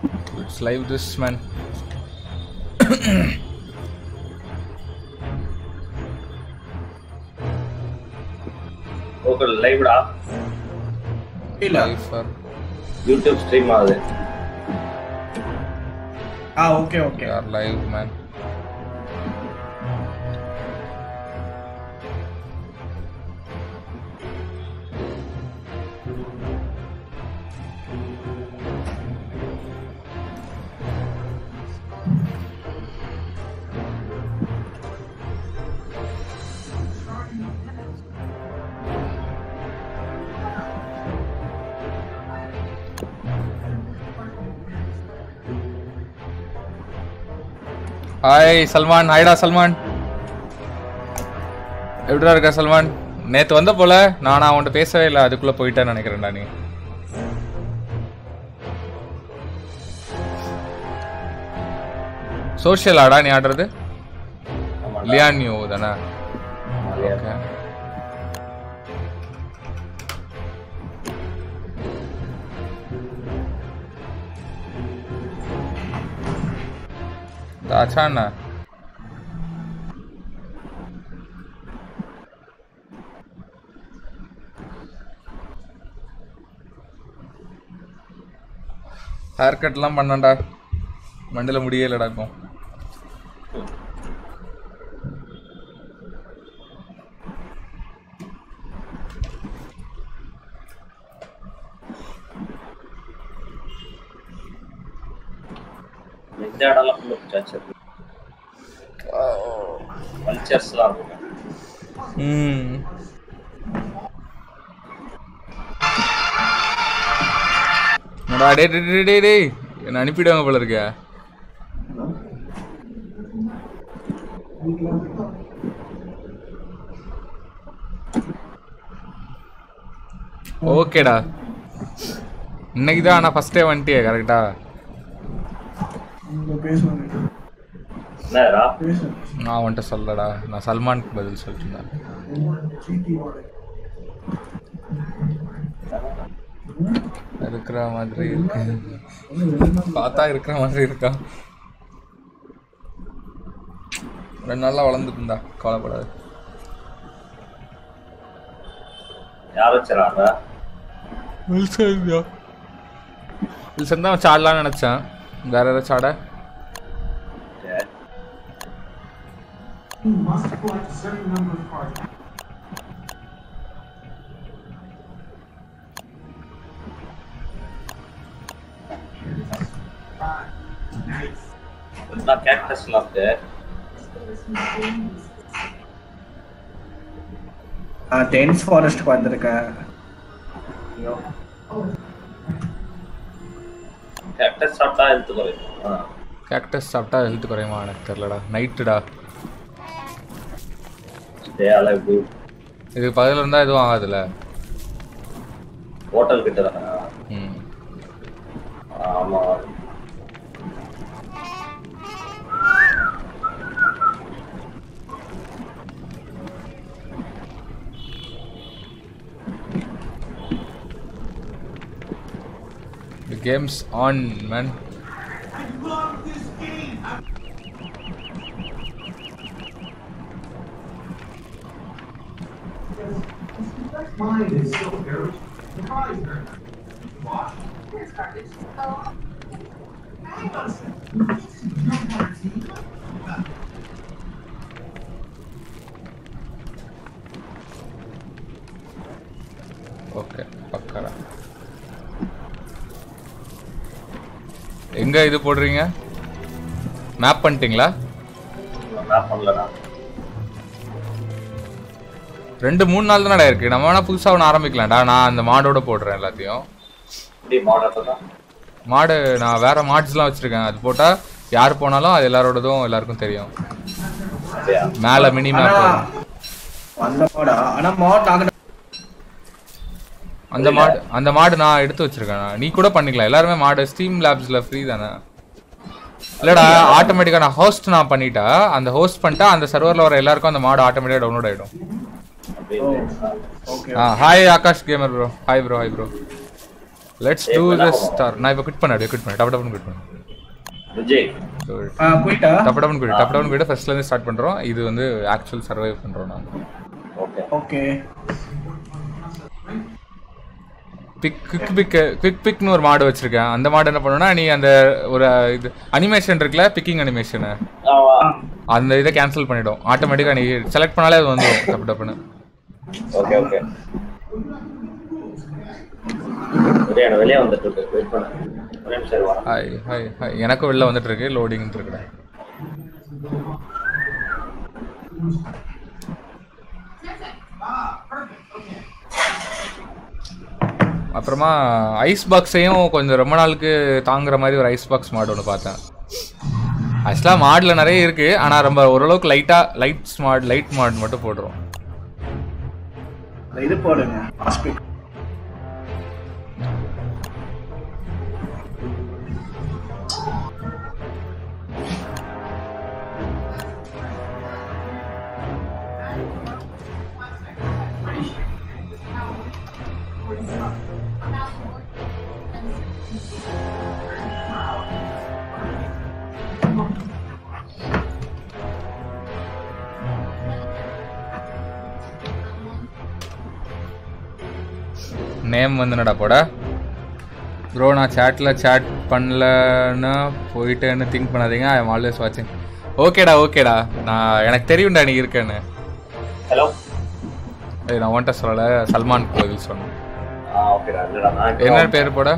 Let's live this man. Okay லைவ்டா இல்ல Live for YouTube stream ஆகுது ஆ okay okay we are live man. Hi Salman ஹாய்டா சல்மான் எப்படிடா இருக்க சல்மான் நேத்து வந்த போல நானா அவன்கிட்ட பேசவே இல்லை அதுக்குள்ள போயிட்டேன்னு நினைக்கிறேன்டா நீ சோஷியல் ஆடா நீ ஆடுறது லியான் நியூ தானே ஓகே अच्छा ना ஹேர் கட்லாம் பண்ணண்டா மண்டில முடியலடா இப்போ இந்த இடம்லாம் ஃபுல்லு பிடிச்சாச்சு பஞ்சர்ஸ்லாம் இருக்கும் ம் என்னடா டே டே டே டே டேய் என்ன அனுப்பிடுவாங்க போல இருக்க ஓகேடா இன்னைக்கு தான் ஆனால் ஃபஸ்ட்டே வந்துட்டியே கரெக்டா இங்க பேசணும் என்னடா பேசணும் நான் அவன்கிட்ட சொல்லடா நான் சல்மானுக்கு பதில் சொல்லிட்டு இருந்தேன் இருக்கிற மாதிரி இருக்கு பார்த்தா இருக்கிற மாதிரி இருக்கா ரெண்டு நாளா வளர்ந்துட்டு இருந்தா கவலைப்படாது யார் வச்சுறாங்க வில்சன் தான் வில்சன் தான் சாடலாம்னு நினச்சேன் வேற ஏதாவது சாட எல்லாம் கேக்டஸ்லாம் இருக்கு நான் டென்ஸ் ஃபாரஸ்ட்க்கு வந்திருக்கேன் கேக்டஸ் சாப்பிட்டா ஹெல்த் குறையும் ஆ. கேக்டஸ் சாப்பிட்டா ஹெல்த் குறையுமா எனக்கு தெரிலடா நைட்டுடா Stay alive, dude. இதுக்கு பதில் இருந்தால் எதுவும் ஆகாதுல்ல ஹோட்டல் கிட்ட தானே ம் ஆமா The game's on, man. Okay பக்கடா எங்க இது போடுறீங்க மேப் பண்ணிட்டீங்களா நான் பண்ணலடா ரெண்டு மூணு நாள் தானடா இருக்கு நம்ம வேணா புதுசா ஒன்று ஆரம்பிக்கலாம்டா நான் அந்த மாடோட போடுறேன் எல்லாத்தையும் இப்படி மாடல் தான் மாடு நான் வேற மாட்ஸ்லாம் வச்சிருக்கேன் அது போட்டா யார் போனாலும் அது எல்லாரோடதும் எல்லாருக்கும் தெரியும் அப்படியா மேல மினி ஆனா மேப் அந்த மாடா ஆனா மாட் நாங்க அந்த மாடு அந்த மாடு நான் எடுத்து வச்சிருக்கேன் நான். நீ கூட பண்ணிக்கலாம் எல்லாருமே மாடு ஸ்டீம் லேப்ஸ்ல ஃப்ரீ தானே இல்லடா ஆட்டோமேட்டிக்கா நான் ஹோஸ்ட் நான் பண்ணிட்டா அந்த ஹோஸ்ட் பண்ணிட்டா அந்த சர்வர்ல வர எல்லாருக்கும் அந்த மாடு ஆட்டோமேட்டிக்கா டவுன்லோட் ஆயிடும் ஓ, அப்படின்னு ஓகே ஆ hi Akash gamer bro hi bro hi bro let's ஏய், டூ இப்ப என்ன திஸ் பண்ணுவோம்? ஸ்டார் நான் இப்போ குவிட் பண்ண அப்படியே குவிட் பண்ண டப் டப்னு குவிட் பண்ண விஜய் ஆ குயிட்டா டப் டப்னு குவிட் டப் டப்னு குவிட் ஃபர்ஸ்ட்ல இருந்து ஸ்டார்ட் பண்றோம் இது வந்து ஆக்சுவல் சர்வைவ் பண்றோம் நான் okay okay pick quick pick quick பிக்னு ஒரு மாடு வச்சிருக்கேன் அந்த மாடு என்ன பண்ணுன்னா நீ அந்த ஒரு இது அனிமேஷன் இருக்குல்ல பிக்கிங் அனிமேஷனு ஆமா அந்த இதை கேன்சல் பண்ணிடும் ஆட்டோமேட்டிக்காக நீ செலக்ட் பண்ணாலே அது வந்துடும் டப்பு டப்புன்னு ஓகே ஓகே விஜய் எனக்கு வெளியே வந்துட்டு இருக்கு வெயிட் பண்ணு ஒரே நிமிஷம் இரு, வரேன். ஹாய் ஹாய் ஹாய் எனக்கும் வெளில வந்துட்டு இருக்கு லோடிங் இருக்குடா அப்புறமா ஐஸ் பாக்ஸையும் கொஞ்சம் ரொம்ப நாளுக்கு தாங்குற மாதிரி ஒரு ஐஸ் பாக்ஸ் மாடு ஒன்று பார்த்தேன் ஆக்சுவலாக மாடில் நிறைய இருக்கு ஆனால் ரொம்ப ஓரளவுக்கு லைட்டாக லைட் ஸ்மார்ட் லைட் மாட் மட்டும் போடுறோம் இது போடுங்க ஹாஸ்பிட்டல் நேம் வந்து என்னடா போட ப்ரோ நான் சேட்டில் சேட் பண்ணலன்னு போயிட்டேன்னு திங்க் பண்ணாதீங்க ஐ எம் ஆல்வேஸ் வாட்சிங் ஓகேடா ஓகேடா நான் எனக்கு தெரியும்டா நீ இருக்கேன்னு ஹலோ ஏய் நான் உன்ட்ட சொல்லலை சல்மான் பதில் சொன்னேன் ஆ ஓகேடா இல்லடா நான் இப்போ- என்ன பேர் போட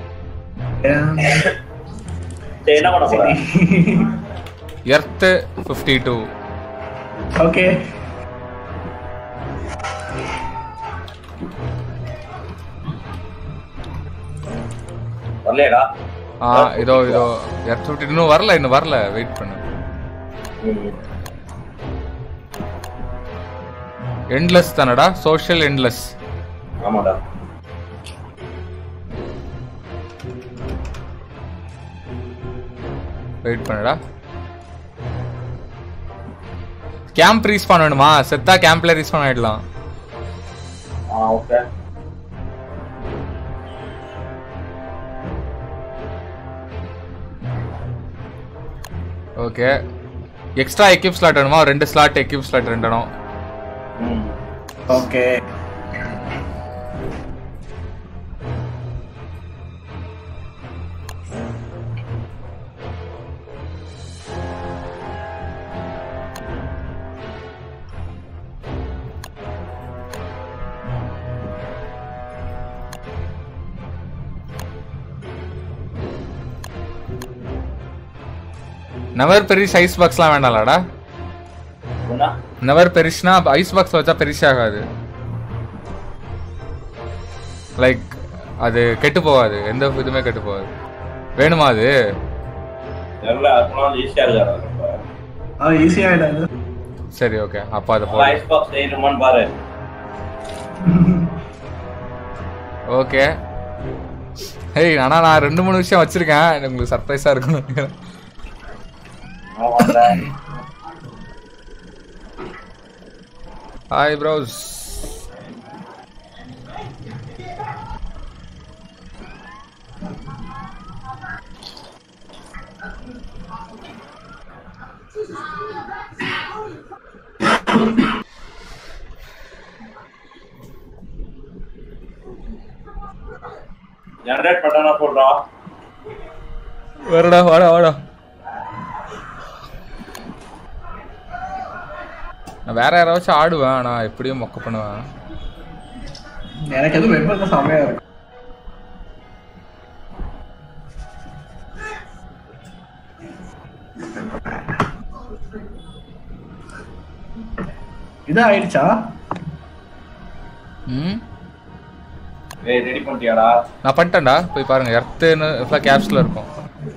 சரி என்ன பண்ண போற எர்த்து ஃபிஃப்டி டூ ஓகே வரலையடா ஆ இதோ இதோ எர்த் ஃபிஃப்டி இன்னும் வரல இன்னும் வரல வெயிட் பண்ணு ம். எண்ட்லெஸ் தானடா சோஷியல் எண்ட்லெஸ் ஆமாடா வெயிட் பண்ணுடா கேம்ப் ரீஸ்பான் வேணுமா செத்தா கேம்ப்ல ரீஸ்பான் ஆயிடலாம் ஆ okay okay extra equip slot வேணுமா ஒரு ரெண்டு ஸ்லாட் எக்யூப் ஸ்லாட் ரெண்டு வேணும் ம் ஓகே நவர் பெரிஷ் ஐஸ் பாக்ஸ்லாம் வேண்டாம்லடா என்ன நவர் பெரிஷ்னா ஐஸ் பாக்ஸ் வச்சா பெரிஷ் ஆகாது லைக் அது கெட்டு போகாது எந்த இதுவுமே கெட்டு போகாது வேணுமா அது தெரியல அதனால ஈஸியா இருக்காது ரொம்ப அது ஈஸியாகிடாது சரி ஓகே அப்போ அதை போடு ஐஸ் பாக்ஸ் செய்யணுமான்னு பாரு ஓகே ஹேய் ஆனால் நான் ரெண்டு மூணு விஷயம் வச்சிருக்கேன் எனக்கு உங்களுக்கு சர்ப்ரைஸாக இருக்கும்னு நினைக்கிறேன் ஆமாடா ஹாய் ப்ரோஸ் ஜெனரேட் பண்ணனா சொல்றான் வரடா வாடா வாடா நான் வேற யாராச்சும் ஆடுவேன் நான் எப்படியும் மொக்க பண்ணுவேன் எனக்கு எதுவும் வெப்பம் செமையா இருக்கு இது ஆயிடுச்சா ம் ஏய் ரெடி பண்ணிட்டியாடா நான் பண்ணிட்டேன்டா போய் பாருங்க எர்த்துன்னு ஃபுல்லாக கேப்ஸில் இருக்கும்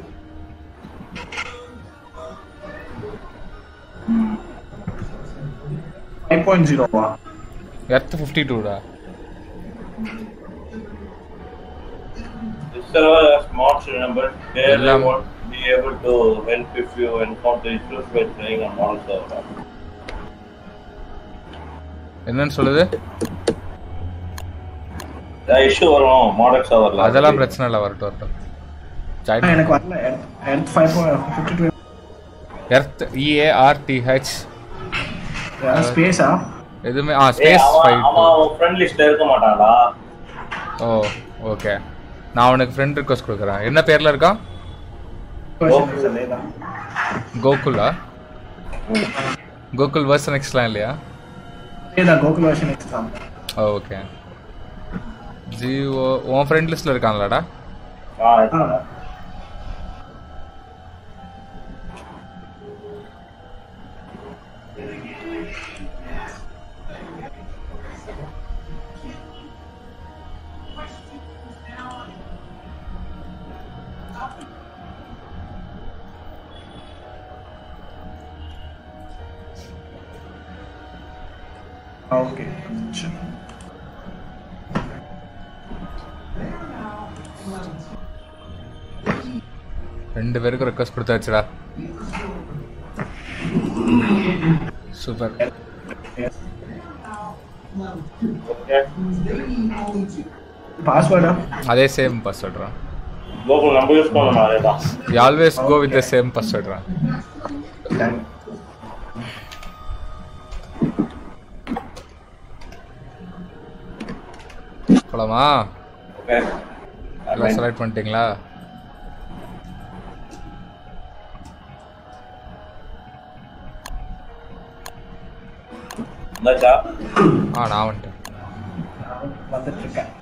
ஃபைவ் பாயிண்ட் ஜீரோவா எர்த்து ஃபிஃப்டி டூடா This server has mods remembered. They Ellam- won't be able to help if you encounter issues by playing on model server. என்னன்னு சொல்லுது இஷ்யூ வரும் மாடல் சர்வர்ல அதெல்லாம் பிரச்சனை இல்லை வரட்டும் வரட்டும் ஆ, ஜாயின் எனக்கு வரல earth five fifty two earth E A R T H ஸ்பேஸா எதுவுமே ஆ ஏய், ஸ்பேஸ் அவன் ஃபைவ் அவன் அவன் ஃப்ரெண்ட் லிஸ்ட்ல இருக்க மாட்டான்டா ஓ ஓகே நான் அவனுக்கு ஃப்ரெண்ட் ரிக்வஸ்ட் கொடுக்குறேன் என்ன பேர்ல இருக்கான் அதேதான் கோகுலா கோகுல் வர்ஸ் நெக்ஸ்ட்லாம் இல்லையா அதேதான் கோகுல் வருஷன் எக்ஸாம் ஓகே ஜிஓ உன் ஃப்ரெண்ட் லிஸ்ட்ல இருக்கான்லடா ஆ இருக்கான்டா. ஓகே ரெண்டு பேருக்கும் ரெக்வஸ்ட் கொடுத்தாச்சுடா சூப்பர் ஓகே பாஸ்வேர்டா அதே சேம் பாஸ்வேர்ட்றான் கோகுல் நம்ம யூஸ் பண்ணணும் அதேதான் you always go with the same பாஸ்வேர்ட்றான் போலாமா ஓகே எல்லாம் செலக்ட் பண்ணிட்டீங்களா இருந்தாச்சா ஆ நான் வந்துட்டேன் வந்துட்டு இருக்கேன்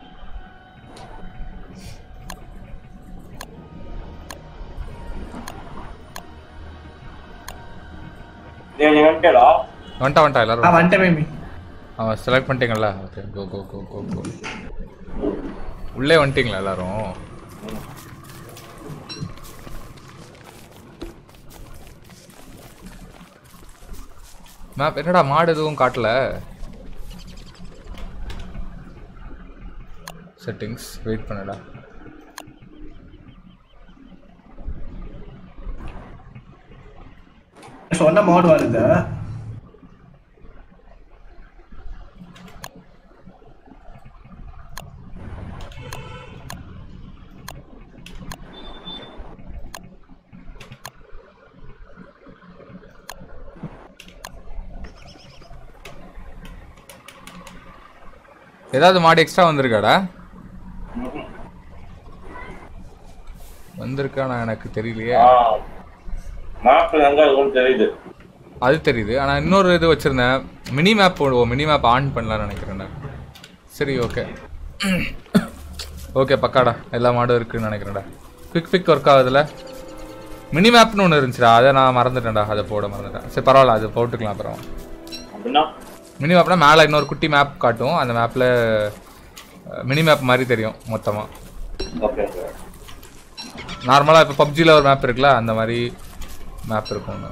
நீ நீ வந்துட்டேடா வந்துட்டா வந்துட்டா ஆ எல்லாரும் வந்துட்டேன் மேமி அவன் செலக்ட் பண்ணிட்டீங்களா ஓகே கோ கோ கோ கோ கோ உள்ளே வந்துட்டீங்களா எல்லாரும் மேப் என்னடா மாடு எதுவும் காட்டல செட்டிங்ஸ் வெயிட் பண்ணுடா சொன்ன மோட் வருது ஏதாவது மாடு எக்ஸ்ட்ரா வந்திருக்காடா வந்திருக்கா நான் எனக்கு தெரியலையே ஆ மேப்ல எங்க இருக்கும்னு தெரியுது அது தெரியுது ஆனா இன்னொரு இது வச்சிருந்தேன் மினி மேப் போடுவோம் மினி மேப் ஆன் பண்ணலாம்னு நினைக்கிறேன்டா சரி ஓகே ஓகே பக்காடா எல்லா மாடும் இருக்குன்னு நினைக்கிறேன்டா குவிக் பிக் ஒர்க் ஆகுதுல மினி மேப்னு ஒன்று இருந்துச்சுடா அதை நான் மறந்துட்டேன்டா அதை போட மறந்துட்டேன் சரி பரவாயில்ல அது போட்டுக்கலாம் அப்புறம் அப்படின்னா மினி மேப்னா மேலே இன்னொரு குட்டி மேப் காட்டும் அந்த மேப்பில் மினி மேப் மாதிரி தெரியும் மொத்தமாக ஓகே ஓகே நார்மலாக இப்போ பப்ஜியில் ஒரு மேப் இருக்குல்ல அந்த மாதிரி மேப் இருக்கும் ஒண்ணு.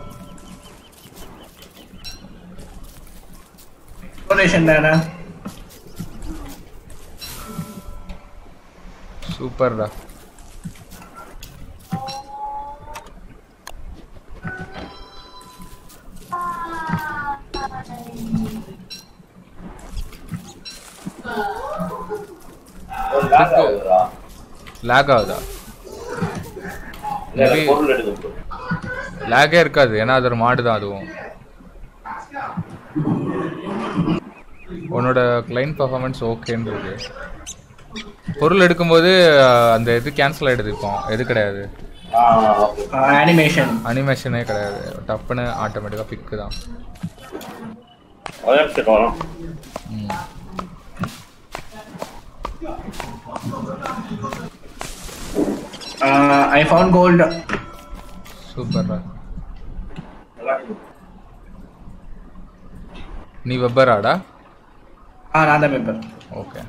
எக்ஸ்ப்ளோரேஷன் தானே சூப்பர்டா ஒரு lag ஆகுதுடா. லேக் ஆகுதா இல்ல, இல்ல, Maybe- பொருள் எடுக்க லேக்கே இருக்காது ஏன்னா அது ஒரு மாடு தான் அதுவும் உன்னோட கிளைண்ட் பர்ஃபார்மன்ஸ் ஓகேன்னு இருக்கு பொருள் எடுக்கும்போது அஹ், அந்த இது கேன்சல் ஆகிடுது இப்போ எது கிடையாது ஆ ஓகே அனிமேஷன் அனிமேஷனே கிடையாது டப்புன்னு ஆட்டோமேட்டிக்காக பிக்கு தான் ஒரே நிமிஷம் வரும் ம். ஐ ஃபவுண்ட் கோல்டு சூப்பர்டா நல்லா இருக்கு. நீ வெப்பராடா ஆ நான் தான் மெம்பர் ஓகே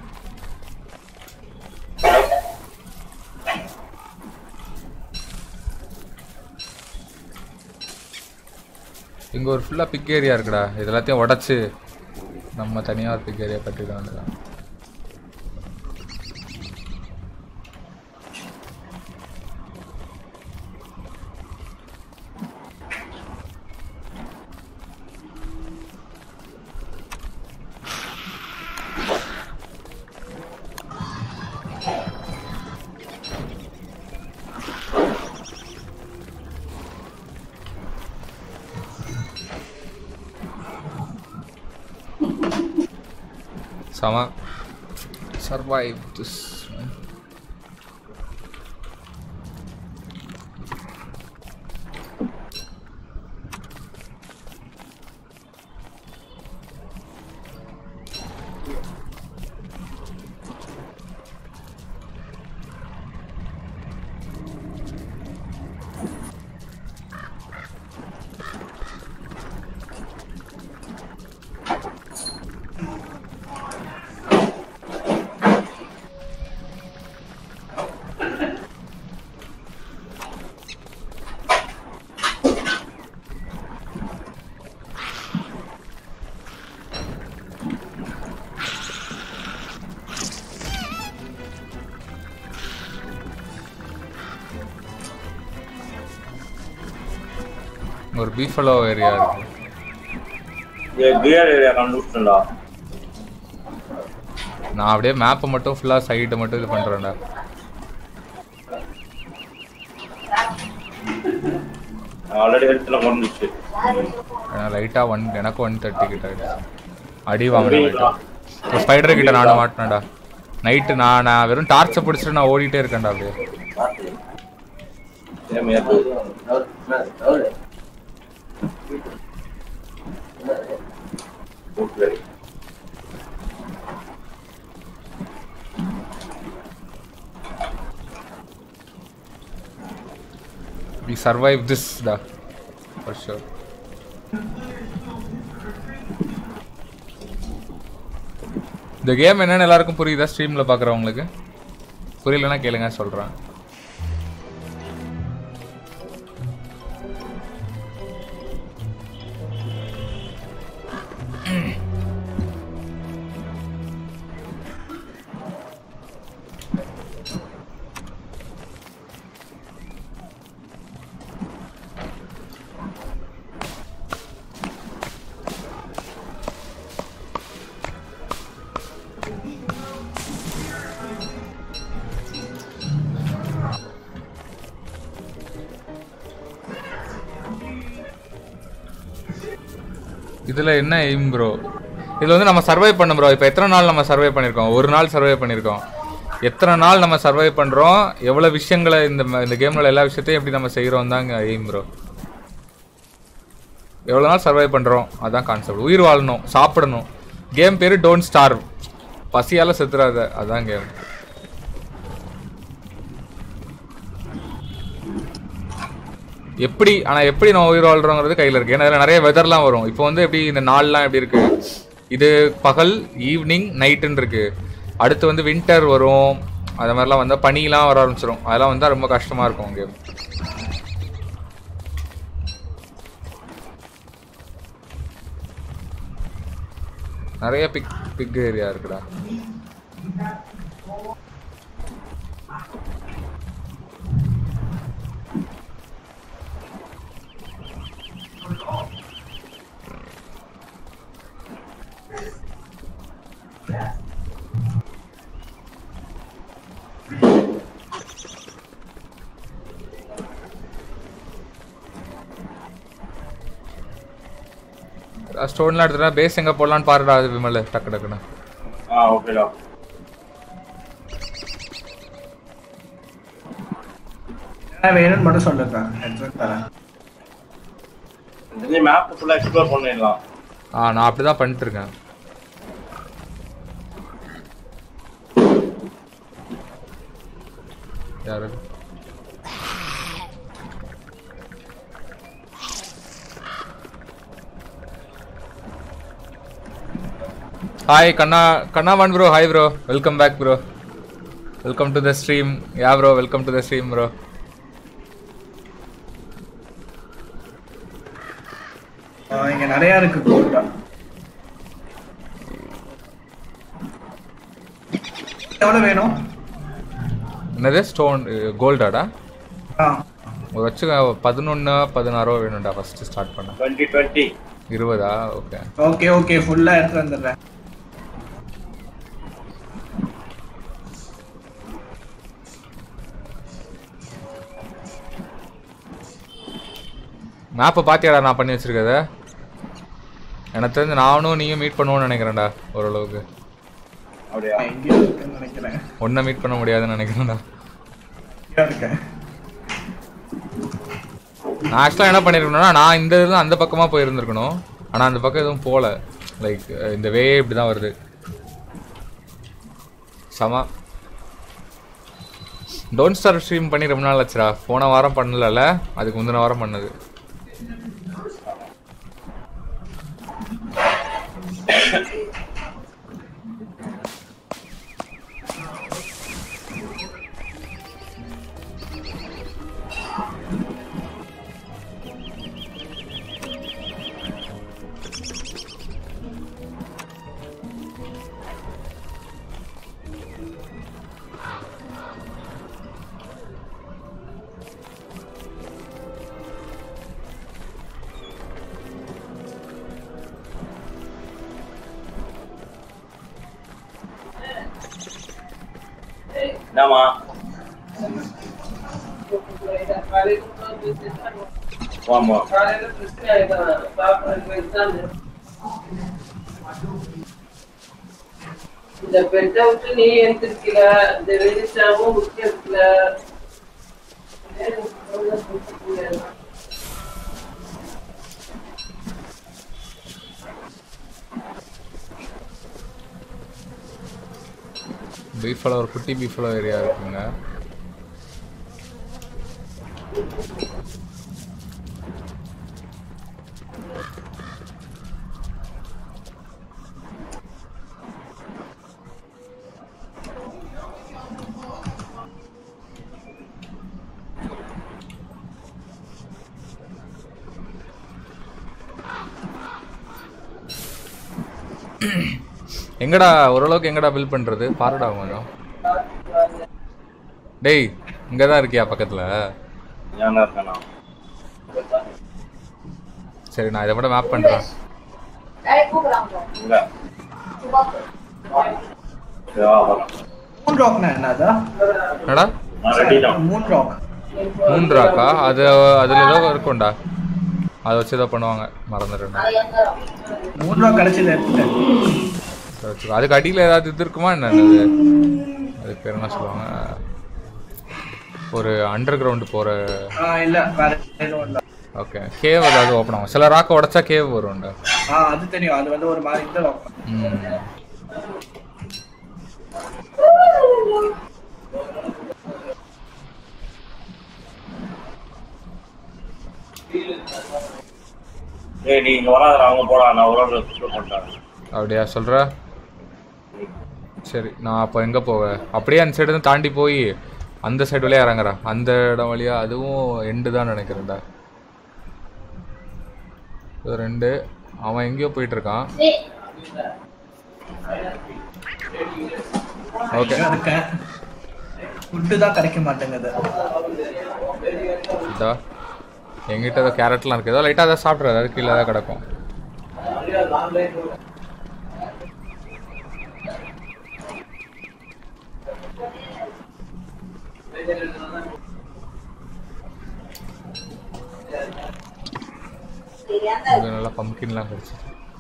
இங்கே ஒரு ஃபுல்லாக பிக் ஏரியா இருக்குடா இது எல்லாத்தையும் உடச்சி நம்ம தனியாக ஒரு பிக் ஏரியா கட்டிட வேண்டியதான் செம சர்வைவ் திஸ் ஒரு பீஃபலோ ஏரியா இருக்கு கியர் ஏரியா கண்டுபிடிச்சா நான் அப்படியே மேப்பை மட்டும் ஃபுல்லாக சைடை மட்டும் இது பண்ணுறேன்டா ஆல்ரெடி ஹெல்த்ல முடிஞ்சிச்சு ஏன்னா லைட்டாக ஒன் எனக்கு ஒன் தேர்ட்டி கிட்ட ஆயிடுச்சு அடி வாங்கினேன் ஒரு ஸ்பைடர் கிட்ட நானும் மாட்டினேன்டா நைட்டு நான் நான் வெறும் டார்ச்சை பிடிச்சிட்டு நான் ஓடிட்டே இருக்கேன்டா அப்படியே சேம் ஏத்து ஓகே வி சர்வைவ் திஸ் டா ஃபார் ஷூர் இந்த கேம் என்னன்னு எல்லாருக்கும் புரியுதா ஸ்ட்ரீம்ல பார்க்குறவங்களுக்கு புரியலன்னா கேளுங்க சொல்கிறேன் இதுல என்ன எய்ம் ப்ரோ இதுல வந்து நம்ம சர்வை பண்ண ப்ரோ இப்போ எத்தனை நாள் நம்ம சர்வை பண்ணியிருக்கோம் ஒரு நாள் சர்வை பண்ணியிருக்கோம் எத்தனை நாள் நம்ம சர்வை பண்றோம் எவ்வளவு விஷயங்களை இந்த ம- இந்த கேம்ல எல்லா விஷயத்தையும் எப்படி நம்ம செய்யறோம் தாங்க எய்ம் ப்ரோ எவ்வளவு நாள் சர்வை பண்றோம் அதான் கான்செப்ட் உயிர் வாழணும் சாப்பிடணும் கேம் பேரு டோன்ட் ஸ்டார்வ் பசியால செத்துறாத அதான் கேம் எப்படி ஆனா எப்படி நம்ம உயிர் வாழ்றோங்கிறது கையில இருக்கு ஏன்னா இதுல நிறைய வெதர்லாம் வரும் இப்போ வந்து எப்படி இந்த நாள்லாம் எப்படி இருக்கு இது பகல் ஈவினிங் நைட்டுன்னு இருக்கு அடுத்து வந்து வின்டர் வரும் அது மாதிரிலாம் வந்தா பனிலாம் வர ஆரம்பிச்சிடும் அதெல்லாம் வந்தா ரொம்ப கஷ்டமா இருக்கும் கேம் நிறைய பிக் பிக் ஏரியா இருக்குடா ஸ்டோன்லாம் எடுத்துட்டா பேஸ் எங்க போடலான்னு பாருடா அது விமல் டக்கு டக்குன்னு ஆ ஓகேடா என்ன வேணும்னு மட்டும் சொல்லுங்க ஹெட்செட் தரேன் இந்த மேப் ஃபுல்லா எக்ஸ்ப்ளோர் பண்ணிடலாம் ஆ நான் அப்படிதான் பண்ணிட்டு இருக்கேன் யாரு ஹாய் கண்ணா கண்ணாவான் bro hi bro welcome back bro welcome to the stream யா bro welcome to the stream bro ஆ, இங்க நிறைய இருக்கு கோல்டா எவ்வளவு வேணும் என்னது ஸ்டோன் கோல்டாடா ஆ ஒரு வச்சு பதினொன்று பதினாறோ வேணும்டா ஃபர்ஸ்ட் ஸ்டார்ட் பண்ண டுவெண்ட்டி டுவெண்ட்டி இருபதா ஓகே ஓகே ஓகே ஃபுல்லா எடுத்து வந்துடுறேன் மேப்பை பாத்தியாடா நான் பண்ணி வச்சிருக்கத எனக்கு தெரிஞ்சு நானும் நீயும் மீட் பண்ணுவோம்னு நினைக்கிறேன்டா ஓரளவுக்கு அப்படியா நான் எங்கேயோ இருக்கேன்னு நினைக்கிறேன் ஒன்றை மீட் பண்ண முடியாதுன்னு நினைக்கிறேன்டா எங்கேயோ இருக்கேன் நான் ஆக்சுவலாக என்ன பண்ணியிருக்கணும்னா நான் இந்த இதில் அந்த பக்கமாக போயிருந்துருக்கணும் ஆனால் அந்த பக்கம் எதுவும் போகல லைக் இந்த வே இப்படி தான் வருது சமா டோன்ட் ஸ்டார் ஸ்ட்ரீம் பண்ணி ரொம்ப நாள் ஆச்சுடா போன வாரம் பண்ணலல அதுக்கு முந்தின வாரம் பண்ணது என்னம்மா வாமா இந்த பெட்டை விட்டு நீ எழுந்திருக்கல இந்த வெளிச்சாவும் விட்டு பீஃபலோ ஒரு குட்டி பீஃபலோ ஏரியா இருக்குங்க எங்கடா ஓரளவுக்கு எங்கடா பில் பண்றது பாருடா கொஞ்சம் டேய் இங்க தான் இருக்கியா பக்கத்துல ஞானம் இருக்கேண்ணா சரி நான் இதை மட்டும் மேப் பண்றேன் இல்ல சரி, வா, வரேன். மூன் ராக்னா என்னதா என்னடா நான் ரெடி தான் மூன் ராக் மூன்றாக்கா அது அதுல ஏதோ இருக்கும்டா அதை வச்சு ஏதோ பண்ணுவாங்க மறந்துடுறேன் மூன் ராக் கடைசியில் எடுத்துட்டேன் சரி, வச்சுக்கோ. அதுக்கு அடியில் ஏதாவது இது இருக்குமா என்னது அதுக்கு பேர் என்ன சொல்லுவாங்க ஒரு அண்டர் கிரவுண்ட் போகிற ஆ இல்ல வேற எதுவும் இல்ல ஓகே கேவ் ஏதாவது ஓப்பன் ஆகும் சில ராக்கை உடச்சா கேவ் வரும்டா ஆ அது தெரியும் அது வந்து ஒரு மாதிரி இந்த ராக் ம் ஏய் நீ இங்க வராத அவங்க போடா நான் ஒரு ஆள் சுத்தம் பண்ணிட்டாங்க அப்படியா சொல்கிற சரி நான் அப்போ எங்கே போவேன் அப்படியே அந்த சைடு தாண்டி போய் அந்த சைடு வழியா இறங்குறேன் அந்த இடம் வழியா அதுவும் எண்டு தான் நினைக்கிறேன்டா இது ரெண்டு அவன் எங்கேயோ போயிட்டு இருக்கான் ஓகே எங்க இருக்கேன் ஃபுட்டு தான் கிடைக்க மாட்டேங்குது இதா எங்கிட்ட ஏதோ கேரட்லாம் இருக்குது ஏதோ லைட்டாக அதை சாப்பிட்றது அது கீழே தான் கிடக்கும் இது நல்லா பம்கின்லாம் கிடச்சி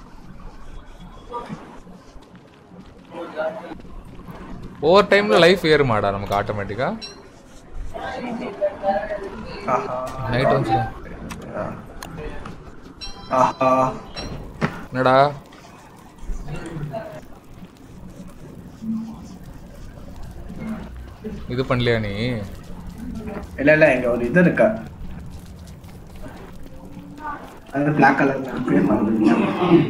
ஒவ்வொரு டைமில் லைஃப் ஏறுமாடா நமக்கு ஆட்டோமேட்டிக்காக ஆஹா நைட் வந்து ஆஹா என்னடா இது பண்ணலையா நீ இல்ல இல்ல இங்க ஒரு இது இருக்கு அது பிளாக் கலர்ல பேர் மறந்துட்டேன்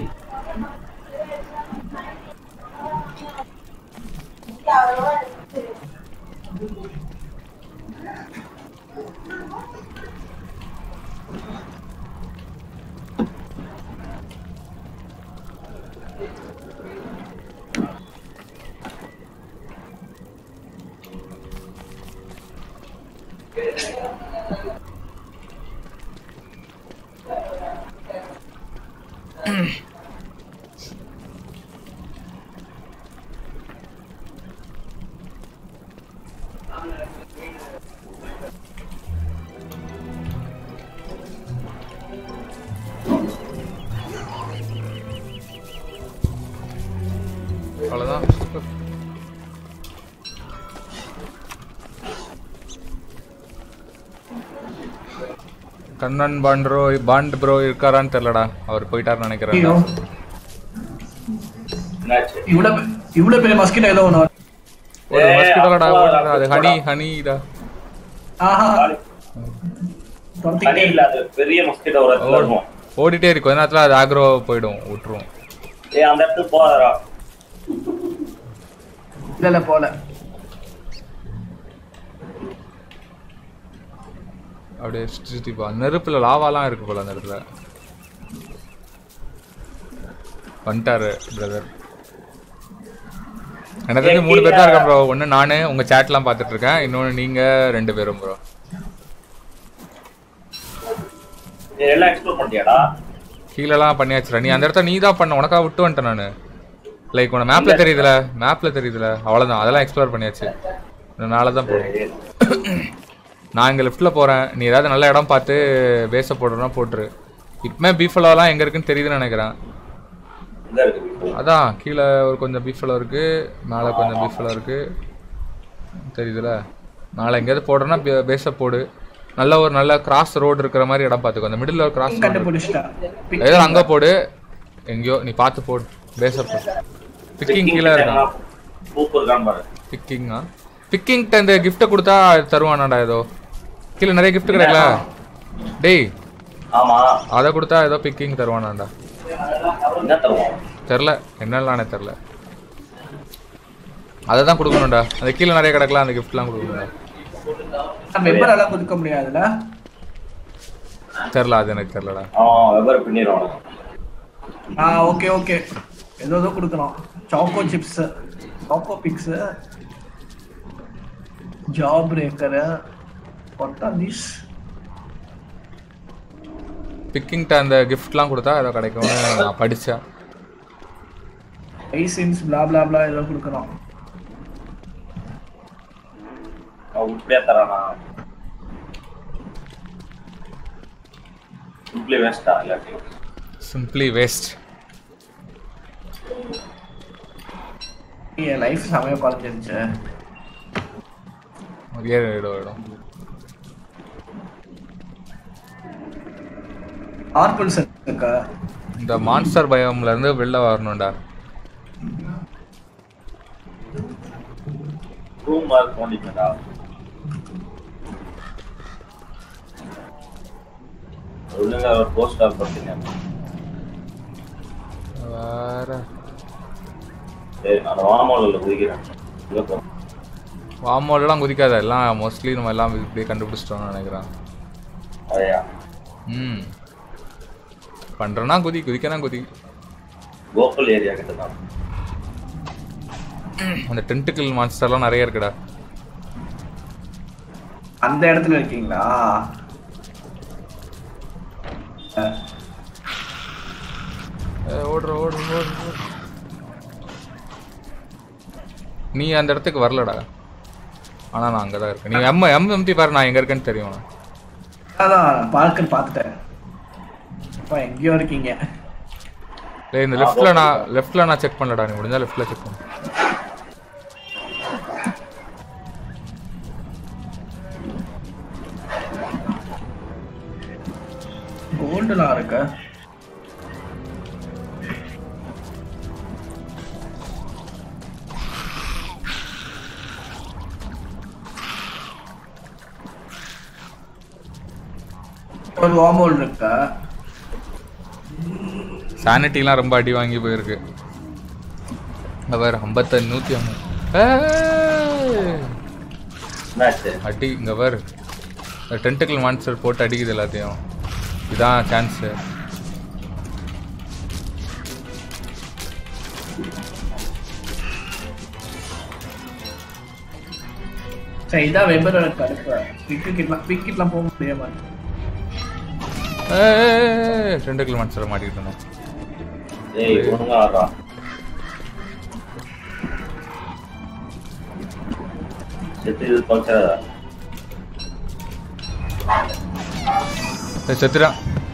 அவ்வளோதான் கண்ணன் பாண்ட் ப்ரோ பாண்ட் ப்ரோ இருக்காரான்னு தெரியலடா அவர் போயிட்டாருன்னு நினைக்கிறேன் ஐயோ என்னாச்சு இவ்வளவு பெ- இவ்வளவு பெரிய மஸ்கிட்டோ ஏதோ ஒண்ணு வருது. ஒரு ஏய், மஸ்கிட்டோடா அப்பா, ஓடுறா அது ஹனி அப்பா. ஹனிடா ஆஹா ஹனி துரத்திக்கிட்டே இல்ல அது பெரிய மஸ்கிட்டோ ஒரு இடத்துல இருக்கும் ஓடிட்டே இருக்கும் கொஞ்ச நேரத்துல அது ஆக்ரோ போயிடும் விட்டுரும் ஏய் அந்த இடத்துக்கு போகாதடா இல்ல இல்ல போல அப்படியே சுத்தி சுத்தி போ நெருப்புல லாவாலாம் இருக்கு போல அந்த இடத்துல வந்துட்டாரு பிரதர் எனக்கு தெரிஞ்சு மூணு பேர் தான் இருக்கேன் ப்ரோ ஒன்று நானு உங்க சேட்லாம் பார்த்துட்டு இருக்கேன் இன்னொன்று நீங்க ரெண்டு பேரும் ப்ரோ நீ எல்லாம் எக்ஸ்ப்ளோர் பண்ணிட்டியாடா கீழெல்லாம் பண்ணியாச்சுடா நீ அந்த இடத்த நீ தான் பண்ண உனக்கா விட்டு வந்துட்டேன் நான் லைக் உன மேப்ல தெரியுதுல மேப்ல தெரியுதுல அவ்வளவுதான் அதெல்லாம் எக்ஸ்ப்ளோர் பண்ணியாச்சு நாளை தான் போகும் சரி நான் இங்கே லெஃப்ட்டில் போகிறேன் நீ ஏதாவது நல்ல இடம் பார்த்து பேஸை போடுறனா போட்டுரு இப்பமே பீஃபலோலாம் எங்கே இருக்குன்னு தெரியுதுன்னு நினைக்கிறேன் இந்த இருக்கு இப்போ. அதான் கீழே ஒரு கொஞ்சம் பீஃபலோ இருக்கு மேலே கொஞ்சம் பீஃபலோ இருக்கு தெரியுதுல நாளை எங்கேயாவது போடுறேன்னா பேஸை போடு நல்ல ஒரு நல்ல கிராஸ் ரோடு இருக்கிற மாதிரி இடம் பார்த்துக்கோ அந்த மிடில் ஒரு கிராஸ் கண்டுபிடிச்சிட்டா ஏதோ அங்கே போடு எங்கேயோ நீ பார்த்து போடு பேஸை போடு பிக்கிங் கீழே இருக்கான் பூப்பு இருக்கான்னு பாரு பிக்கிங்கா பிக்கிங்கிட்ட இந்த கிஃப்ட்டை கொடுத்தா தருவானாடா ஏதோ கீழே நிறைய gift கிடைக்கல டேய் ஆமா அதை கொடுத்தா ஏதோ பிக்கிங் தருவானாண்டா என்ன தருவோம் தெரில என்னலானே தெரில அதை தான் கொடுக்கணும்டா அந்த கீழே நிறைய கிடக்கலாம் அந்த கிஃப்ட்லாம் கொடுக்கணும்டா மெம்பர் எல்லாம் கொடுக்க முடியாதுல்ல தெரில அது எனக்கு தெரிலடா அவன் வெவ்வேறு பின்னிடுவான் ஆ ஓகே ஓகே ஏதோ ஏதோ கொடுக்கணும் choco chips choco picks jawbreaker what are this பிக்கிங்கிட்ட அந்த கிஃப்ட்லாம் கொடுத்தா ஏதோ கிடைக்கும்னு நான் படித்தேன் ஐசின்ஸ் blah blah blah ஏதோ கொடுக்கணும் அவன் இப்படியே தரானா இப்படி வேஸ்டா இல்லாட்டி சிம்பிளி வேஸ்ட் என் லைஃப் செமையா குறைஞ்சிருச்சு நிறைய இடம் இடம் ஆர்பிள்ஸ் இருக்கா இந்த மான்ஸ்டர் பயம்ல இருந்து வெளில வரணும்டா ரூம் மாதிரி தோண்டிட்டா ஒழுங்கா ஒரு போஸ்டர் போட்டீங்க வேற சரி நான் வாமாவில் குதிக்கிறேன் உள்ள போ. வாமோடலாம் குதிக்காத எல்லாம் மோஸ்ட்லி நம்ம எல்லாம் இப்படியே கண்டுபிடிச்சிட்டோம்னு நினைக்கிறேன் அதையா ம் பண்றேன்னா குதி குதிக்கனா குதி கோகுல் ஏரியா கிட்ட தான் அந்த டென்டிக்கல் மான்ஸ்டர்லாம் நிறைய இருக்குடா அந்த இடத்துல இருக்கீங்களா அஹ், ஏய், ஓடுற ஓடுற ஓடுற ஓடுற. நீ அந்த இடத்துக்கு வரலடா ஆனா நான் அங்கதான் இருக்கேன் நீ எம் எம் எம்டி பாரு நான் எங்க இருக்கேன்னு தெரியும் உனக்கு. அதான் பார்க்கர் பார்த்துட்டேன் அப்பா எங்கேயோ இருக்கீங்க டேய் இந்த லெஃப்ட்ல நான் லெஃப்ட்ல நான் செக் பண்ணலடா நீ முடிஞ்சா லெஃப்ட்ல செக் பண்ணு கோல்டுலாம் இருக்கு ஒரு வாமோல் இருக்கா சானிட்டிலாம் ரொம்ப அடி வாங்கி போயிருக்கு இங்க வேற ஐம்பத்தஞ்சு நூத்தி ஐம்பது ஏய், என்னாச்சு அடி இங்க வேறு டென்டிக்கல் மான்ஸ்டர் போட்டு அடிக்குது எல்லாத்தையும் இதான் சான்ஸு சரி இதான் வெப்பர் எனக்கு அடுப்பு விக்கெட்லாம் விக்கெட்லாம் போக முடியாம டென்டிக்கல் மான்ஸ்டர் மாட்டிக்கிட்டு இருந்தோம் ஏய் ஒழுங்கா ஆடுறா செத்து இது தொலைச்சிடாதா சரி, செத்துட்டான்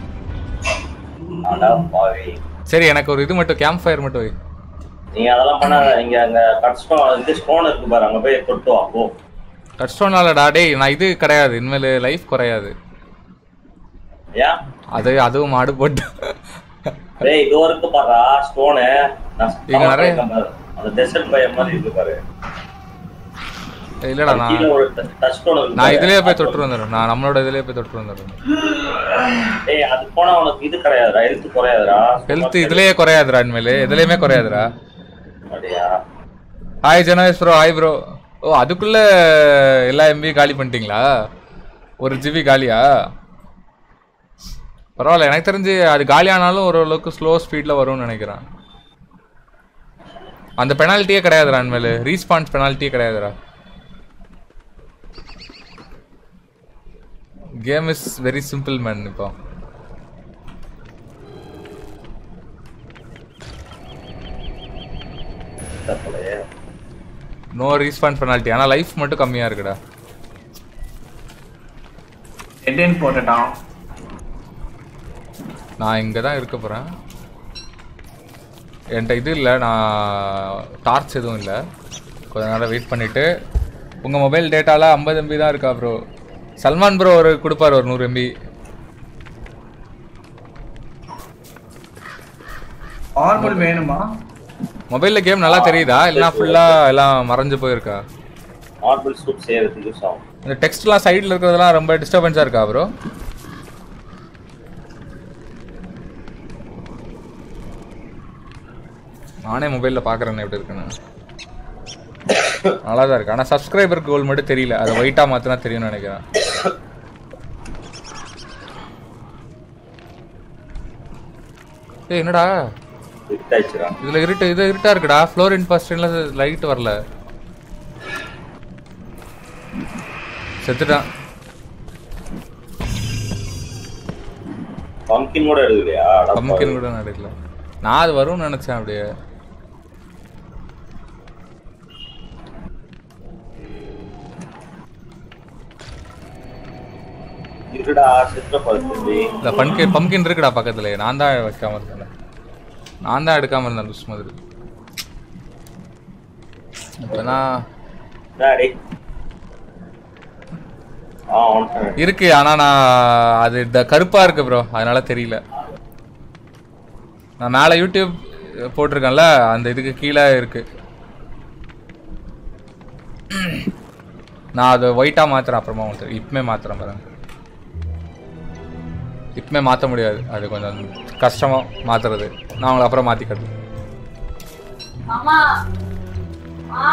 அடா பாவி சரி எனக்கு ஒரு இது மட்டும் கேம்ப் ஃபயர் மட்டும் வை நீங்க அதெல்லாம் பண்ணாத இங்க அங்க கட் ஸ்டோன் இது ஸ்டோன் இருக்கு பாரு அங்க போய் தொட்டு வா போ கஷ்டம்னாலடா டேய் நான் இது கிடையாது இனிமேல் லைஃப் குறையாது ஏன் அது அதுவும் மாடு போட்டு டேய் இதோ இருக்கு பாரா ஸ்டோனு நான் இங்க நிறைய- பாரு. அந்த டெசர்ட் பையன் மாதிரி இருக்கு பாரு இல்லடா நான் கீழே ஒரு டச் ஸ்டோன் இருக்கு நான் பாரு. இதுலயே போய் தொட்டு வந்துடுறேன் நான் நம்மளோட இதுலயே போய் தொட்டு வந்துடுறேன் டேய் அது போனா உனக்கு இது கிடையாதுடா ஹெல்த் குறையாதுடா ஹெல்த் இதுலயே குறையாதுடா இனிமேல் எதுலயுமே குறையாதுடா அப்படியா ஹாய் ஜனவேஷ் ப்ரோ ஹாய் ப்ரோ ஓ அதுக்குள்ள எல்லா எம்பி காலி பண்ணிட்டீங்களா ஒரு ஜிபி காலியா பரவாயில்ல எனக்கு தெரிஞ்சு அது காலி ஆனாலும் ஓரளவுக்கு ஸ்லோ ஸ்பீடில் வரும்னு நினைக்கிறேன் அந்த பெனால்ட்டியே கிடையாதுடா இனிமேல் ரீஸ்பான்ஸ் பெனால்ட்டியே கிடையாதுடா game is very simple man இப்போ தப்புலையே நோ ரீஸ்பான்ஸ் பெனால்ட்டி ஆனால் லைஃப் மட்டும் கம்மியாக இருக்குடா எட்டேன் போட்டுட்டான் நான் இங்கே தான் இருக்க போகிறேன் என்கிட்ட இது இல்லை நான் டார்ச் எதுவும் இல்லை கொஞ்ச நேரம் வெயிட் பண்ணிவிட்டு உங்கள் மொபைல் டேட்டாவில் ஐம்பது எம்பி தான் இருக்கா ப்ரோ சல்மான் ப்ரோ ஒரு கொடுப்பார் ஒரு நூறு எம்பி ஆர்மல் வேணுமா மொபைலில் கேம் நல்லா தெரியுதா இல்லைனா ஃபுல்லாக எல்லாம் மறைஞ்சு போயிருக்கா மார்பிள் சூட் செய்யறதுக்கு யூஸ் ஆகும் இந்த டெக்ஸ்ட்லாம் சைடில் இருக்கிறதெல்லாம் ரொம்ப டிஸ்டர்பன்ஸாக இருக்கா ப்ரோ நானே மொபைலில் பார்க்குறேன் எப்படி இருக்குன்னு நல்லா தான் இருக்கு ஆனால் சப்ஸ்கிரைபர் கோல் மட்டும் தெரியல அதை ஒயிட்டாக மாற்றினா தெரியும்னு நினைக்கிறேன் ஏய் என்னடா ஹிட் ஆயிடுச்சுடா இதில் இருட்டு இது இருட்டா இருக்குடா ஃப்ளோரின் பஸ்டில் லைட் வரல செத்துட்டான் பம்கின் கூட எடுக்கலையா அட பம்கின் பாவி. கூட நடக்கல நான் அது வரும்னு நினைச்சேன் அப்படியே இருக்குடா சித்திர பருத்தி இந்த பம்கின் பம்கின் இருக்குடா பக்கத்துல நான் தான் வைக்காம இருந்தேன் நான் தான் எடுக்காம இருந்தேன் லூஸ் மாதிரி இப்போ நான் டாடி ஆ வந்துட்டேன் இருக்கு ஆனா நான் அது இந்த கருப்பா இருக்கு ப்ரோ அதனால தெரியல நான் மேல யூடியூப் போட்டிருக்கேன்ல அந்த இதுக்கு கீழே இருக்கு நான் அதை ஒயிட்டா மாத்துறேன் அப்புறமா உங்களுக்கு இப்பமே மாத்துறேன் பாருங்க இப்பமே மாத்த முடியாது அது கொஞ்சம் கஷ்டமா மாத்துறது நான் உங்களை அப்புறம் மாத்தி காட்டுறேன் அம்மா ஆ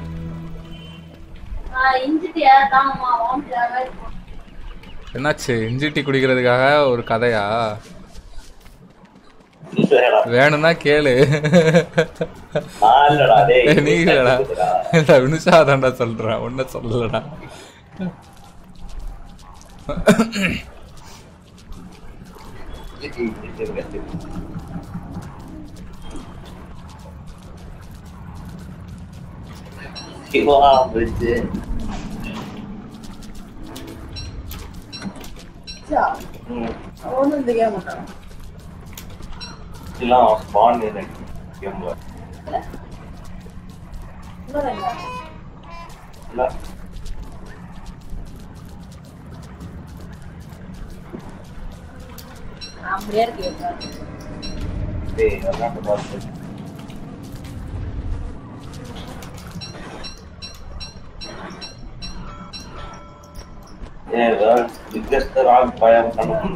ஆ இஞ்சிட்டியா தாங்கம்மா வாமிட்டாக என்னாச்சு இஞ்சி டீ குடிக்கிறதுக்காக ஒரு கதையா இல்லடா வேணும்னா கேளு நான் இல்லடா டேய் நீ இல்லடா இல்ல வினுஷா தான்டா சொல்றேன் ஒன்ன சொல்லலடா சிவா பிரிட்ஜு ஒன்றும் தெரியாம மாட்டான் எல்லாம் ஸ்பான் எனக்கு கேம்ல இல்ல அப்படியே இருக்கு டேய் அதான் பார்த்து ஏதோ பிக்கஸ்ட் ராங் பயம் பண்ணும்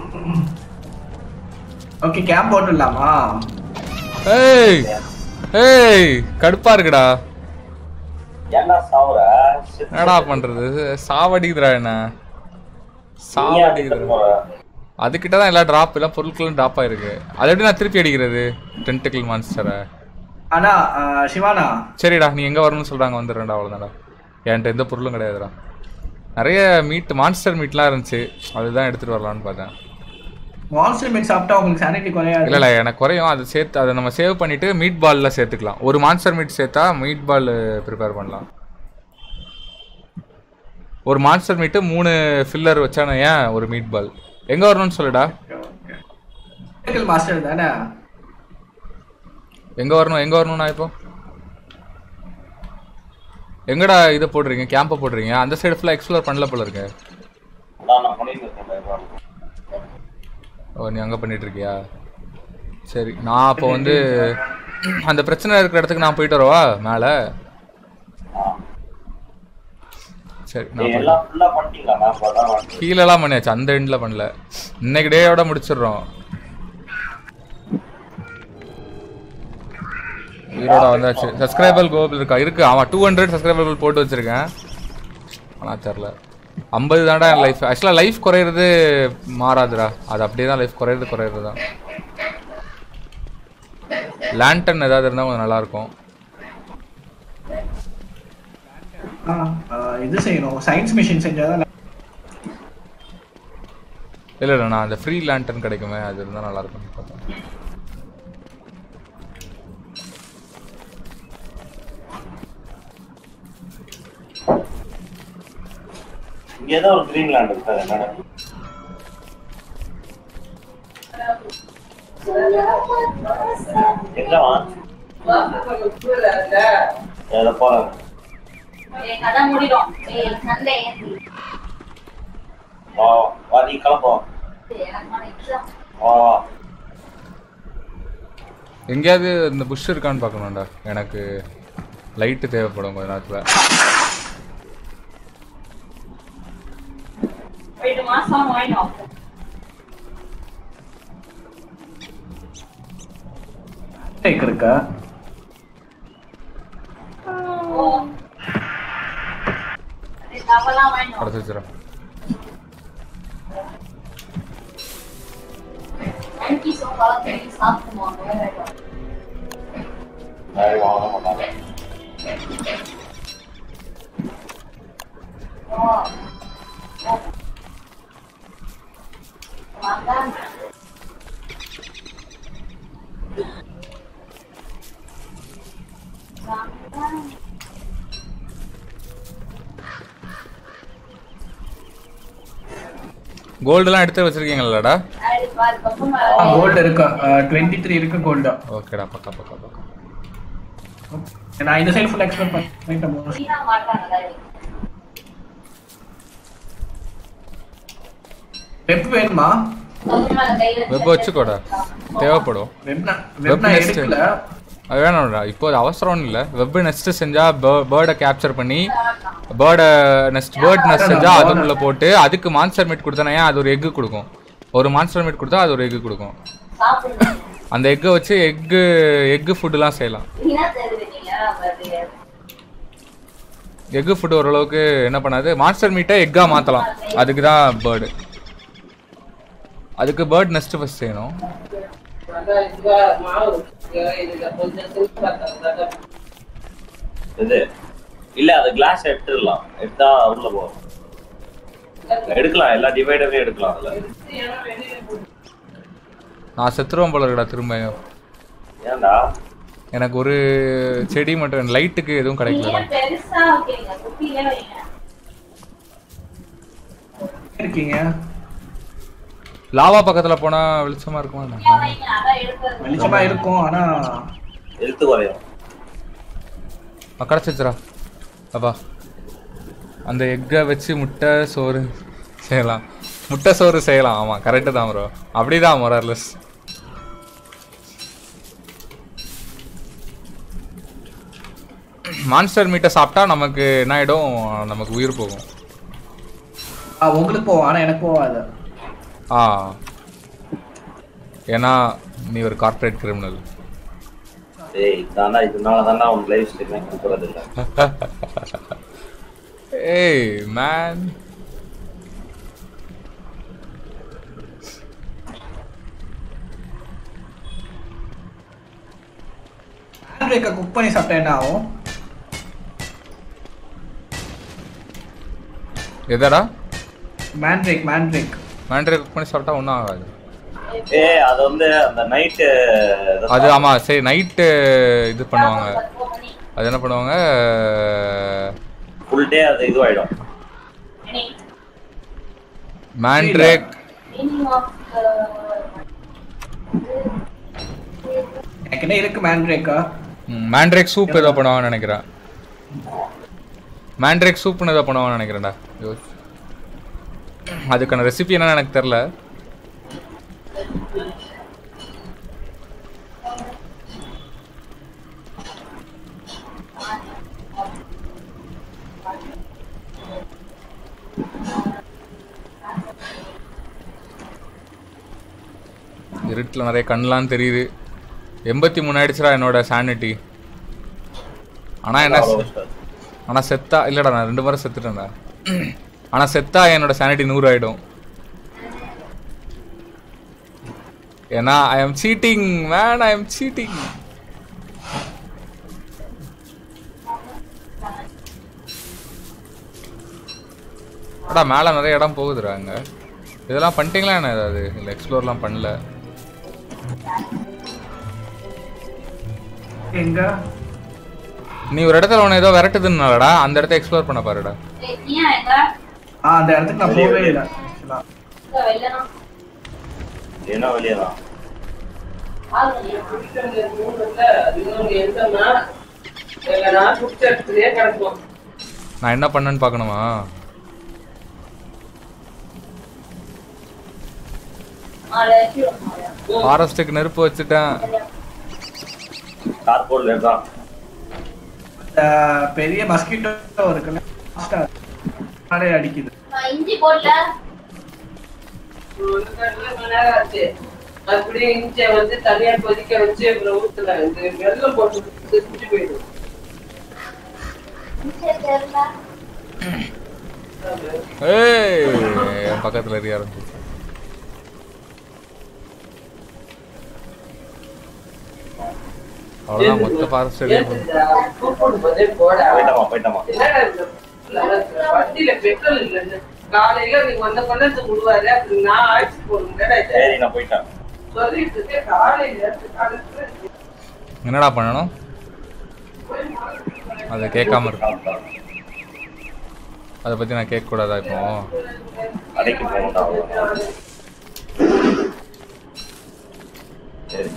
ஓகே கேம்ப் போட்டுடலாமா ஏய் ஏய் கடுப்பா இருக்குடா என்ன சாவுற என்னடா பண்றது சாவடிக்குதுடா என்ன சாவடிக்குதுடா அதுக்கிட்ட தான் எல்லா டிராப் எல்லாம் பொருட்களும் டிராப் ஆயிருக்கு அதை எப்படி நான் திருப்பி அடிக்கிறது டென்டிக்கல் மான்ஸ்டரை ஆனா ஆஹ், சிவானா சரிடா நீ எங்க வரணும்னு சொல்றாங்க வந்துடுறேன்டா அவ்வளோதான்டா என்கிட்ட எந்த பொருளும் கிடையாதுடா நிறைய மீட் மான்ஸ்டர் மீட்லாம் இருந்துச்சு அதுதான் எடுத்துட்டு வரலாம்னு பார்த்தேன் மான்ஸ்டர் மீட் சாப்பிட்டா உங்களுக்கு சானிட்டி குறையாது இல்ல இல்ல எனக்கு குறையும் அதை சேர்த்து அதை நம்ம சேவ் பண்ணிட்டு மீட் பால்ல சேர்த்துக்கலாம் ஒரு மான்ஸ்டர் மீட் சேர்த்தா மீட் பால் ப்ரிப்பேர் பண்ணலாம் ஒரு மான்ஸ்டர் மீட்டு மூணு ஃபில்லர் வச்சானே ஏன் ஒரு மீட் பால் எங்க வரணும்னு சொல்லுடா மாஸ்டர் தானே எங்க வரணும் எங்க வரணும்னா இப்போ எங்கடா இதை போடுறீங்க கேம்பை போடுறீங்க அந்த சைடு ஃபுல்லாக எக்ஸ்ப்ளோர் பண்ணல போல இருக்கு அதான் நான் பண்ணிட்டு இருக்கேன் ஓ நீ அங்கே பண்ணிட்டு இருக்கியா சரி நான் அப்போ வந்து அந்த பிரச்சனை இருக்கிற இடத்துக்கு நான் போயிட்டு வரவா மேலே சரி நீ நான் போய்- எல்லாம் ஃபுல்லா பண்ணிட்டீங்களா நான் இப்பதான் வந்து கீழெல்லாம் பண்ணியாச்சு அந்த எண்டில் பண்ணல இன்னைக்கு டேயோட முடிச்சிடுறோம் உயிரோட வந்தாச்சு சப்ஸ்கிரைபர் கோபிள் இருக்கா இருக்கு ஆமாம் டூ ஹண்ட்ரட் சப்ஸ்கிரைபர் போட்டு வச்சிருக்கேன் ஆனால் தெரில ஐம்பது தாண்டா என் லைஃப் ஆக்சுவலாக லைஃப் குறையிறது மாறாதுடா அது அப்படியே தான் லைஃப் குறையிறது குறையிறது தான் லேண்டன் ஏதாவது இருந்தால் கொஞ்சம் நல்லாயிருக்கும் ஆ, ஆ, இது செய்யணும் சயின்ஸ் மிஷின் செஞ்சாதான் இல்லை இல்லை நான் அந்த ஃப்ரீ லேண்டன் கிடைக்குமே அது இருந்தால் நல்லாயிருக்கும் பார்த்தேன் இங்க ஏதோ ஒரு கிரீன் லேண்ட் இருக்கு அது என்னடா எங்கவா எதை போறாங்க ஏய், கடை மூடிடும். ஏய், சண்டை ஏத்தி. வா வா, வா நீ கிளம்புவோம் ஏய், எனக்கு ஒரு exam. வா வா எங்கேயாவது இந்த புஷ் இருக்கான்னு பார்க்கணும்டா எனக்கு லைட்டு தேவைப்படும் கொஞ்ச நேரத்தில் ரெண்டு மாசம் வாங்கினோம். டேக் இருக்கா ஓ. அது தவலாம் வாங்கினோம். அடுத்து வச்சுறேன் அன்னைக்கு சோப்பாலாம் திரும்பி சாப்பிடுவாங்க. யாரும் வாங்க மாட்டாங்க ஓ. ஓ. வாங்க. வாங்க. கோல்டுலாம் எடுத்து வச்சிருக்கீங்களாடா அது பாரு, பக்கம் கோல்டு இருக்கு டுவெண்ட்டி த்ரீ இருக்கு கோல்டு ஓகேடா பக்கா பக்கா பக்கா நான் இந்த சைடு ஃபுல் எக்ஸ்பெக்ட் பண்ணிட்டேன் வீணா மாட்டாங்கடா இது. வெப் வேணுமா பக்கம் மேல கை வச்சு வெப் வச்சுக்கோடா தேவைப்படும் வெப்னா Web வெப் நான் nest. எடுக்கல அது வேணாம்டா இப்போ அது அவசரம் இல்லை வெப் நெஸ்ட் செஞ்சா பேர்டை கேப்சர் பண்ணி பேர்டை நெஸ்ட் பேர்ட் நெஸ்ட் செஞ்சா அதுக்குள்ள போட்டு அதுக்கு மான்ஸ்டர் மீட் கொடுத்தனா அது ஒரு எக்கு கொடுக்கும் ஒரு மான்ஸ்டர் மீட் கொடுத்தா அது ஒரு எக்கு கொடுக்கும் சாப்பிடுங்க. அந்த எக்கை வச்சு எக்கு எக்கு ஃபுட்டுலாம் செய்யலாம் வீணா தெரிவிட்டீங்க, அது எக்கு ஃபுட் ஓரளவுக்கு என்ன பண்ணாது மான்ஸ்டர் மீட்டை எக்கா மாற்றலாம் அதுக்கு தான் பேர்டு அதுக்கு பேர்ட் நெஸ்ட் ஃபஸ்ட் செய்யணும் இது இல்ல அது கிளாஸ் எடுத்துடலாம் எடுத்தா உள்ள போகும் எடுக்கலாம் எல்லா டிவைடரையும் எடுக்கலாம் அதுல நான் செத்துருவேன் போல இருக்கடா திரும்ப ஏன்டா எனக்கு ஒரு செடி மட்டும் லைட்டுக்கு எதுவும் கிடைக்கல நீங்க பெருசா வைக்கிறீங்க, குட்டியிலே வைங்க. இருக்கீங்க லாவா பக்கத்துல போனா வெளிச்சமா இருக்குமா குட்டியா வைங்க, அதான் எடுக்கிறது. வெளிச்சமா இருக்கும் ஆனா எழுத்து குறையும் கிடச்சிச்சுரா அப்பா அந்த எக்கை வச்சு முட்டை சோறு செய்யலாம் முட்டை சோறு செய்யலாம் ஆமா கரெக்டு தான் ப்ரோ அப்படிதான் மொரர்லெஸ் மான்ஸ்டர் மீட்டை சாப்பிட்டா நமக்கு என்ன ஆயிடும் நமக்கு உயிர் போகும் ஆ, உங்களுக்கு போவோம் ஆனா எனக்கு போவாது ஆ ஏன்னா நீ ஒரு கார்ப்பரேட் கிரிமினல் ஏய் தானா இதனால தானே உன் லைஃப் ஸ்டைல் கொடுக்கறது இல்ல ஏய் மேன் ஆண்ட்ரேக்க குக் பண்ணி சாப்பிட்டா என்ன ஆகும் எதடா மேண்ட்ரேக் மேண்ட்ரேக் மேண்ட்ரே குக் பண்ணி சாப்பிட்டா ஒன்றும் ஆகாது ஏய் அது வந்து அந்த நைட்டு அது ஆமா சரி நைட்டு இது பண்ணுவாங்க அது என்ன பண்ணுவாங்க ஃபுல் டே அது இதுவாயிடும் மேண்ட்ரேக் எனக்கு என்ன இருக்கு மேண்ட்ரேக்கா மேண்ட்ரேக் சூப் ஏதோ பண்ணுவாங்கன்னு நினைக்கிறேன் மேண்ட்ரேக் சூப்னு ஏதோ பண்ணுவாங்கன்னு நினைக்கிறேன்டா யோசி. அதுக்கான ரெசிபி என்னன்னு எனக்கு தெரில இருட்டில் நிறைய கண்ணெலாம் தெரியுது எண்பத்தி மூணு ஆயிடுச்சுடா என்னோட சானிட்டி ஆனால் என்ன அவ்வளவு கஷ்டம். ஆனால் செத்தா இல்லைடா நான் ரெண்டு முறை செத்துட்டேன்டா ஆனால் செத்தா என்னோட சானிட்டி நூறு ஆயிடும் ஏன்னா I am cheating man I am cheating அடா மேலே நிறைய இடம் போகுதுடா அங்க இதெல்லாம் பண்ணிட்டீங்களா என்ன ஏதாவது இல்லை எக்ஸ்ப்ளோர்லாம் பண்ணல எங்க நீ ஒரு இடத்துல உன்னை ஏதோ விரட்டுதுன்னாலடா அந்த இடத்த எக்ஸ்ப்ளோர் பண்ண பாருடா ஏய், நீயா எங்க ஆ அந்த இடத்துக்கு நான் போகவே இல்லை ஆக்சுவலா இங்க வெளிலனா என்ன வெளியே தான் பாருங்க குடிச்சவங்க மூணு இல்ல, இன்னொன்னு எங்கன்னா, எங்க நான் குடிச்ச இடத்துலயே கிடக்கும். நான் என்ன பண்ணேன்னு பார்க்கணுமா ஆளு கீழே போறியா? ஃபாரஸ்ட்டுக்கு நெருப்பு வச்சுட்டேன் கார்போர்ட்ல இருக்கான் அந்த பெரிய மஸ்கிட்டோ இருக்குல்ல அதே அடிக்குது நான் இஞ்சி போடல ஒரு ரெண்டு மணி நேரம் ஆச்சு. அப்படியே இஞ்சியை வந்து தனியா கொதிக்க வச்சு அப்புறம் ஊத்துனேன். இந்த வெல்லம் போட்டு குடிச்சு போயிடும் இஞ்சி தெரியல ஏய் என் பக்கத்துல எரிய ஆரம்பிச்சு அவ்வளோதான் மொத்த ஃபாரஸ்ட் எரிய போகுது. ஏத்துடா, கூப்பிடும் போதே போடா. போயிட்டாமா போயிட்டாமா என்னடா இது? வண்டியில பெட்ரோல் இல்லைன்னு காலையில நீங்க வந்த கொண்டு வந்து விடுவாரு அப்புறம் நான் அழைச்சிட்டு போகணும்டா இதை. சரி நான் போயிட்டேன் சொல்லிட்டு இருக்கேன், காலையில காலையில என்னடா பண்ணணும் அதை கேட்காம இருக்கும் அதை பத்தி நான் கேட்க கூடாதா இப்போ கடைக்கு போகணும்டா அவ்வளவுதான். சரி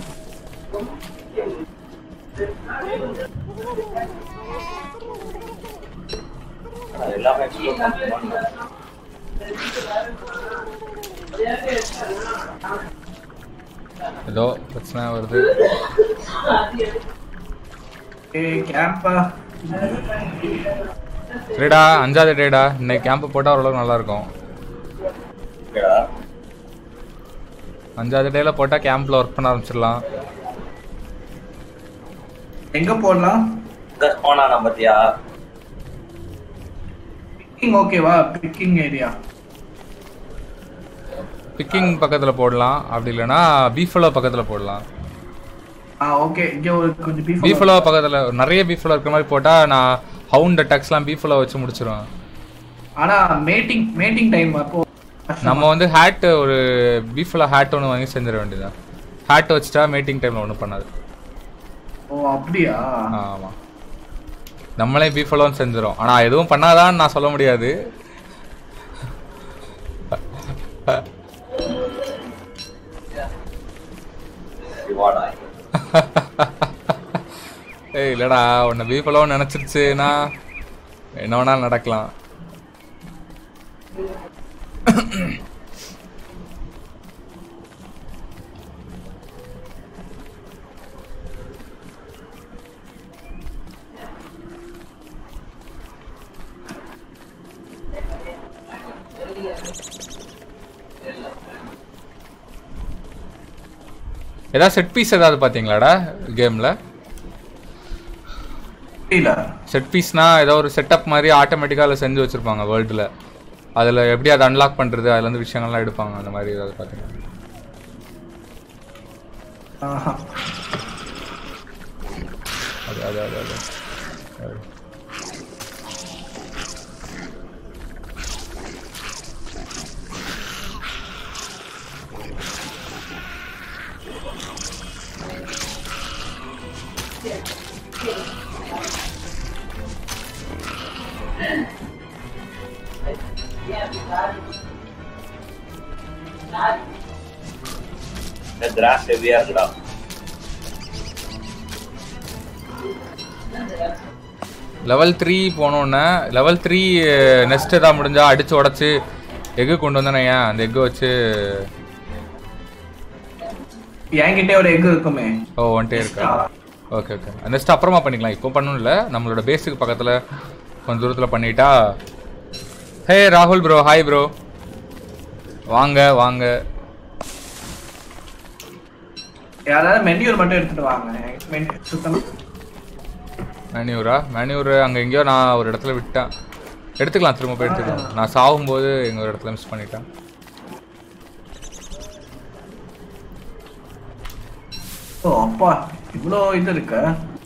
அது எல்லாமே explore பண்ணணும்னா ஏதோ பிரச்சனை வருது ஏய் கேம்பா சரிடா அஞ்சாவது டேடா இன்னைக்கு கேம்ப் போட்டால் ஓரளவுக்கு நல்லா இருக்கும் ஓகேடா அஞ்சாவது டேல போட்டால் கேம்ப்ல ஒர்க் பண்ண ஆரம்பிச்சிடலாம் எங்க போடலாம் இங்க ஸ்பான் ஆனா பாத்தியா பிக்கிங் ஓகேவா பிக்கிங் ஏரியா பிக்கிங் பக்கத்தில் போடலாம் அப்படி இல்லைன்னா பீஃபலோ பக்கத்தில் போடலாம் ஆ ஓகே இங்க ஒரு கொஞ்சம் பீஃப் பீஃபலோ பக்கத்தில் நிறைய பீஃபலோ இருக்கிற மாதிரி போட்டால் நான் ஹவுண்ட் அட்டாக்ஸ்லாம் பீஃபலோ வச்சு முடிச்சிருவேன் ஆனா மேட்டிங் மேட்டிங் டைம் அப்போ நம்ம வந்து ஹேட் ஒரு பீஃபலோ ஹேட் ஒன்று வாங்கி செஞ்சிட வேண்டியதான் ஹேட் வச்சுட்டா மீட்டிங் டைமில் ஒன்றும் பண்ணாது ஓ அப்படியா ஆமாம் நம்மளே பீஃபலோன்னு செஞ்சிடும் ஆனால் எதுவும் பண்ணாதான்னு நான் சொல்ல முடியாது ரிவார்டா ஏய் இல்லடா உன்னை பீஃபலோ நினச்சிருச்சுன்னா என்ன வேணாலும் நடக்கலாம் ஏதாவது செட் பீஸ் ஏதாவது பார்த்தீங்களாடா கேமில் புரியல செட் பீஸ்னா ஏதோ ஒரு செட்டப் மாதிரி ஆட்டோமேட்டிக்காக செஞ்சு வச்சுருப்பாங்க வேர்ல்டில் அதில் எப்படி அதை அன்லாக் பண்ணுறது அதுலேருந்து விஷயங்கள்லாம் எடுப்பாங்க அந்த மாதிரி ஏதாவது பார்த்தீங்கன்னா ஆஹா. அது அது அது அது அது. இந்த கிராஸ் ஹெவியா இருக்குடா லெவல் த்ரீ போனோன்னே லெவல் த்ரீ நெக்ஸ்ட் ஏதாவது முடிஞ்சா அடிச்சு உடச்சி எக்கு கொண்டு வந்தேனே ஏன் அந்த எக்கு வச்சு என்கிட்ட ஒரு எக் இருக்குமே ஓ வந்துட்டே இருக்கா ஓகே ஓகே நெக்ஸ்ட் அப்புறமா பண்ணிக்கலாம் இப்போ பண்ணணும்ல நம்மளோட பேஸுக்கு பக்கத்தில் கொஞ்சம் தூரத்தில் பண்ணிட்டா ஹே ராகுல் ப்ரோ ஹாய் ப்ரோ வாங்க வாங்க யாராவது மென்யூர் மட்டும் எடுத்துட்டு வாங்க மெனு சுத்தமா மேன்யூரா மேன்யூர் அங்கே எங்கேயோ நான் ஒரு இடத்துல விட்டேன் எடுத்துக்கலாம் திரும்ப போய் எடுத்துக்கலாம் நான் சாகும்போது எங்க ஒரு இடத்துல மிஸ் பண்ணிட்டேன் ஓ அப்பா இவ்வளோ இது இருக்கு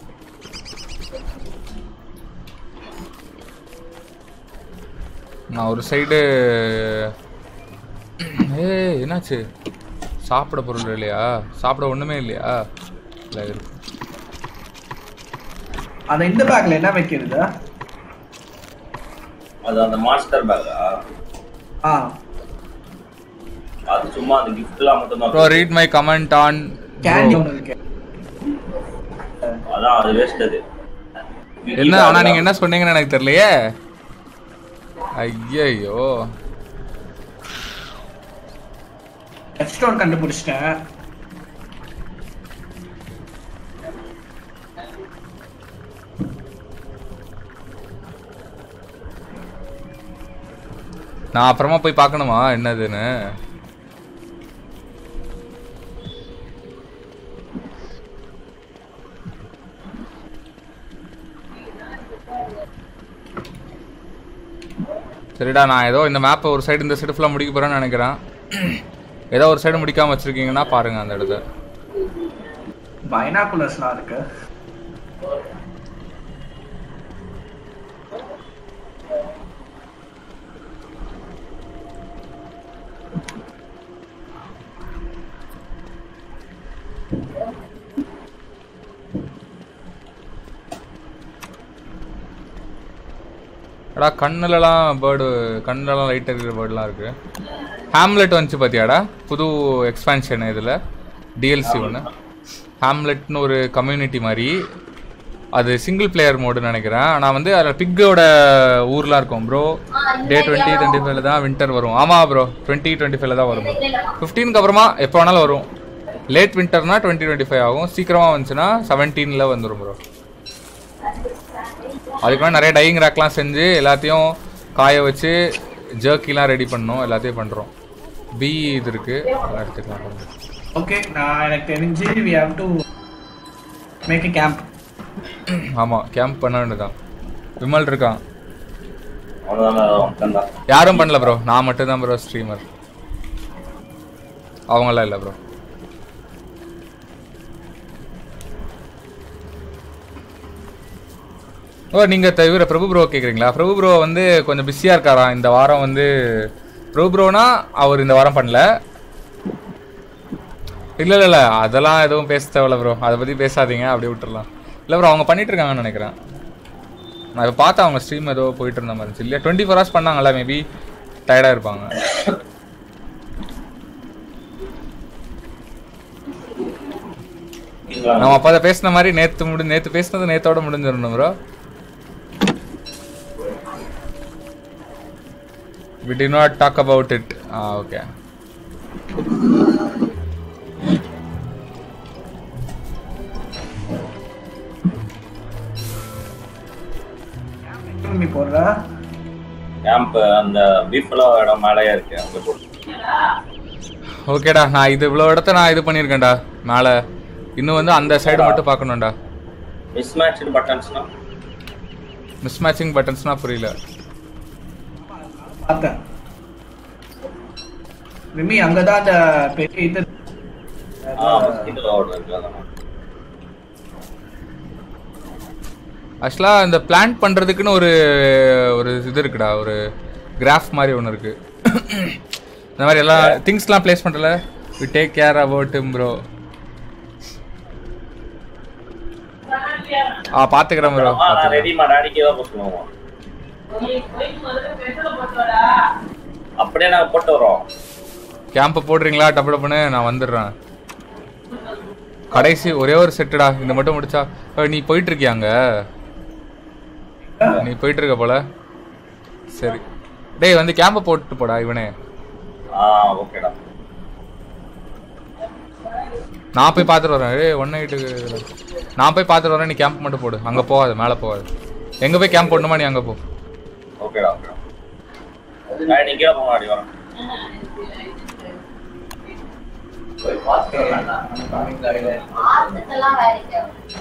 நான் ஒரு சைடு ஏய் என்னாச்சு சாப்பிட பொருள் இல்லையா சாப்பிட ஒண்ணுமே இல்லையா இல்லை இருக்கு அந்த இந்த பேக்ல என்ன வைக்கிறது அது அந்த மாஸ்டர் பேக்கா ஆ அது சும்மா அந்த கிஃப்ட்லாம் மட்டும் ப்ரோ தான் read my comment on candy ஒன்று இருக்கு அதான் அது வேஸ்ட் அது என்ன ஆனா நீங்க என்ன சொன்னீங்கன்னு எனக்கு தெரியலையே ஐயையோ ஸ்டோன் கண்டுபிடிச்சிட்டேன் நான் அப்புறமா போய் பார்க்கணுமா என்னதுன்னு சரிடா நான் ஏதோ இந்த மேப்பை ஒரு சைடு இந்த சைடு ஃபுல்லாக முடிக்க போகிறேன்னு நினைக்கிறேன் ஏதோ ஒரு சைடு முடிக்காம வச்சிருக்கீங்கன்னா பாருங்க அந்த இடத்த பைனாகுலர்ஸ்லாம் இருக்கு அடா கண்ணுலலாம் பேர்டு கண்ணுலலாம் லைட் இருக்கிற பேர்டுலாம் இருக்கு ஹாம்லெட் வந்துச்சு பார்த்தியாடா புது எக்ஸ்பான்ஷன் இதில் டிஎல்சி ஒன்று ஹாம்லெட்னு ஒரு கம்யூனிட்டி மாதிரி அது சிங்கிள் பிளேயர் மோடுன்னு நினைக்கிறேன் நான் வந்து அதில் பிக்கோட ஊர்லாம் இருக்கும் ப்ரோ டே டுவெண்ட்டி டுவெண்ட்டி ஃபைவ்ல தான் வின்டர் வரும் ஆமாம் ப்ரோ டுவெண்ட்டி டுவெண்ட்டி ஃபைவ்ல தான் வரும் ஃபிஃப்டீனுக்கு அப்புறமா எப்போ வேணாலும் வரும் லேட் வின்டர்னா டுவெண்ட்டி டுவெண்ட்டி ஃபைவ் ஆகும் சீக்கிரமாக வந்துச்சுன்னா செவன்டீனில் வந்துடும் ப்ரோ அதுக்கு நிறைய டையிங் ரேக்லாம் செஞ்சு எல்லாத்தையும் காய வச்சு ஜர்க்கிலாம் ரெடி பண்ணோம் எல்லாத்தையும் பண்ணுறோம் பி இது இருக்கு அதெல்லாம் எடுத்துக்கலாம் ஓகே நான் எனக்கு தெரிஞ்சு we have to make a camp ஆமாம் கேம்ப் பண்ண வேண்டியதான் விமல் இருக்கான் அவ்வளோதான் தான் யாரும் பண்ணல ப்ரோ நான் மட்டும் தான் ப்ரோ ஸ்ட்ரீமர் அவங்களாம் இல்லை ப்ரோ ஓ நீங்கள் தவிர பிரபு ப்ரோ கேட்குறீங்களா பிரபு ப்ரோ வந்து கொஞ்சம் பிஸியாக இருக்காராம் இந்த வாரம் வந்து பிரபு ப்ரோனா அவர் இந்த வாரம் பண்ணல இல்லை இல்லை இல்லை அதெல்லாம் எதுவும் பேச தேவையில்ல ப்ரோ அதை பற்றி பேசாதீங்க அப்படியே விட்டுறலாம் இல்லை ப்ரோ அவங்க பண்ணிட்டு இருக்காங்கன்னு நினைக்கிறேன் நான் இப்போ பார்த்தேன் அவங்க ஸ்ட்ரீம் ஏதோ போயிட்டு இருந்த மாதிரி இருந்துச்சு இல்லையா டுவெண்ட்டி ஃபோர் ஹவர்ஸ் பண்ணாங்கல்ல மேபி டயர்டாக இருப்பாங்க நம்ம அப்போ அதை பேசின மாதிரி நேற்று முடி நேற்று பேசினது நேத்தோட முடிஞ்சிடணும் bro we did not talk about it ah okay திரும்பி போடுற கேம்ப் அந்த பீஃபெல்லாம் இடம் மேலேயே இருக்கு அங்கே போட்டு ஓகேடா நான் இது இவ்வளோ இடத்த நான் இது பண்ணியிருக்கேன்டா மேலே இன்னும் வந்து அந்த சைடு மட்டும் பார்க்கணும்டா மிஸ் மேட்ச் பட்டன்ஸ்னா மிஸ் மேட்சிங் பட்டன்ஸ்னால் புரியல பார்த்தேன் விமி அங்கதான் அந்த பெரிய இது ஆ மஸ்கிட்டோ ஆர்டர் இருக்கு அதான் ஆக்சுவலாக இந்த பிளான் பண்ணுறதுக்குன்னு ஒரு ஒரு இது இருக்குடா ஒரு கிராஃப் மாதிரி ஒன்று இருக்கு இந்த மாதிரி எல்லா திங்ஸ்லாம் ப்ளேஸ் பண்ணுறல we take care about bro ஆ பார்த்துக்கிறேன் ப்ரோ ஆ நான் ரெடிமா டாடிக்கே தான் போட்டு சொல்லுவோம் அப்படியே நாங்க போட்டு வரோம் கேம்பை போடுறீங்களா டப்பு டப்புன்னு நான் வந்துடுறேன் கடைசி ஒரே ஒரு செட்டுடா இந்த மட்டும் முடிச்சா அஹ், நீ போயிட்டு இருக்கியா அங்க நீ போயிட்டு இருக்க போல சரி டேய் வந்து கேம்பை போட்டு போடா இவனே ஆ ஓகேடா நான் போய் பார்த்துட்டு வரேன் ஏய் ஒன் நைட்டுக்கு நான் போய் பார்த்துட்டு வரேன் நீ கேம்ப் மட்டும் போடு அங்கே போகாது மேலே போகாது எங்கே போய் கேம்ப் போடணுமா நீ அங்கே போ ஓகேடா ஓகேடா டாடி நீ கீழே போங்க அடி வரேன் போய் பார்த்துக்கலாம் ஆத்துக்கெல்லாம் வேலைக்கு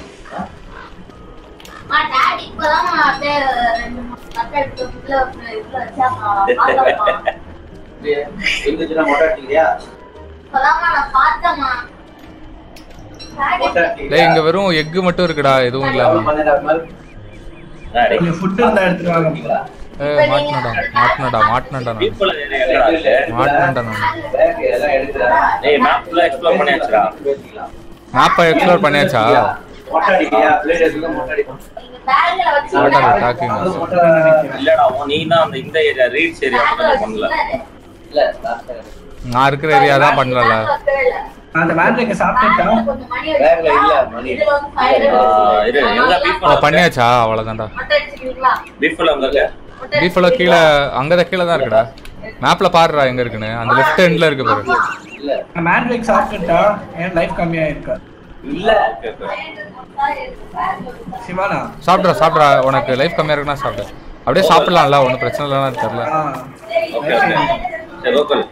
மா டாடி இப்பதான் அப்படியே ரெண்டு மூணு கட்டை எடுத்து உள்ள இதுல வச்சாமா பார்த்தம்மா இருந்துச்சுன்னா மொட்டை அடிக்கிறியா இப்பதாம்மா நான் பார்த்தம்மா டாடி மொட்டை அடிக்கிறியா? டேய் இங்க வெறும் எக்கு மட்டும் இருக்குடா எதுவும் இல்லாம பதினெட்டாவது நாள். ஆ, டேய். கொஞ்சம் ஃபுட் இருந்தா எடுத்துட்டு வாங்க இருக்கீங்களா? ஏய் மாட்டினடா மாட்டினடா மாட்டினடா நான் People எங்கடா இருக்கு? மாட்டினடா நான் Bag எல்லாம் எடுத்துடா. ஏய், map full ஆ explore பண்ணியாச்சுடா. மேப்பை எக்ஸ்ப்ளோர் பண்ணியாச்சா மொட்டை அடிக்கிறியா? plate எடுத்துக்க, மொட்டை அடிப்போம். இங்க பேக்ல வச்சு What are you talking அது about? மட்டும் தான் நினைக்கிறேன். இல்லடா உன் நீ தான் அந்த இந்த ஏரியா ரீட்ஸ் ஏரியா மட்டும் பண்ணல இல்ல நான் இருக்கிற ஏரியா தான் பண்ணல நான் அந்த மேட்ரிக்க சாப்பிட்டுட்டா கொஞ்சம் மணி பேக்ல இல்ல, மணி. இதுல வந்து fire ஆ, இரு, எங்க வச்சு people ஓ பண்ணியாச்சா அவ்வளவுதான்டா மொட்டை அடிச்சுக்கிறீங்களா பீஃப்ல அங்க இருக்கு மொட்டை பீஃபுல கீழே அங்கதான் கீழே தான் இருக்குடா மேப்ல பாருடா எங்க இருக்குன்னு அந்த லெஃப்ட் எண்ட்ல இருக்கு பாரு இல்ல நான் மேட்ரிக் சாப்பிட்டுட்டா என் லைஃப் கம்மியா இருக்கா இல்ல Okay, okay. சிவானா சாப்பிட்றா சாப்பிட்றா உனக்கு லைஃப் கம்மியா இருக்குன்னா சாப்பிடு அப்படியே சாப்பிடலாம்ல ஒன்றும் பிரச்சனை இல்லைன்னு தெரியல ஆ Okay, okay. சரி லோக்கல்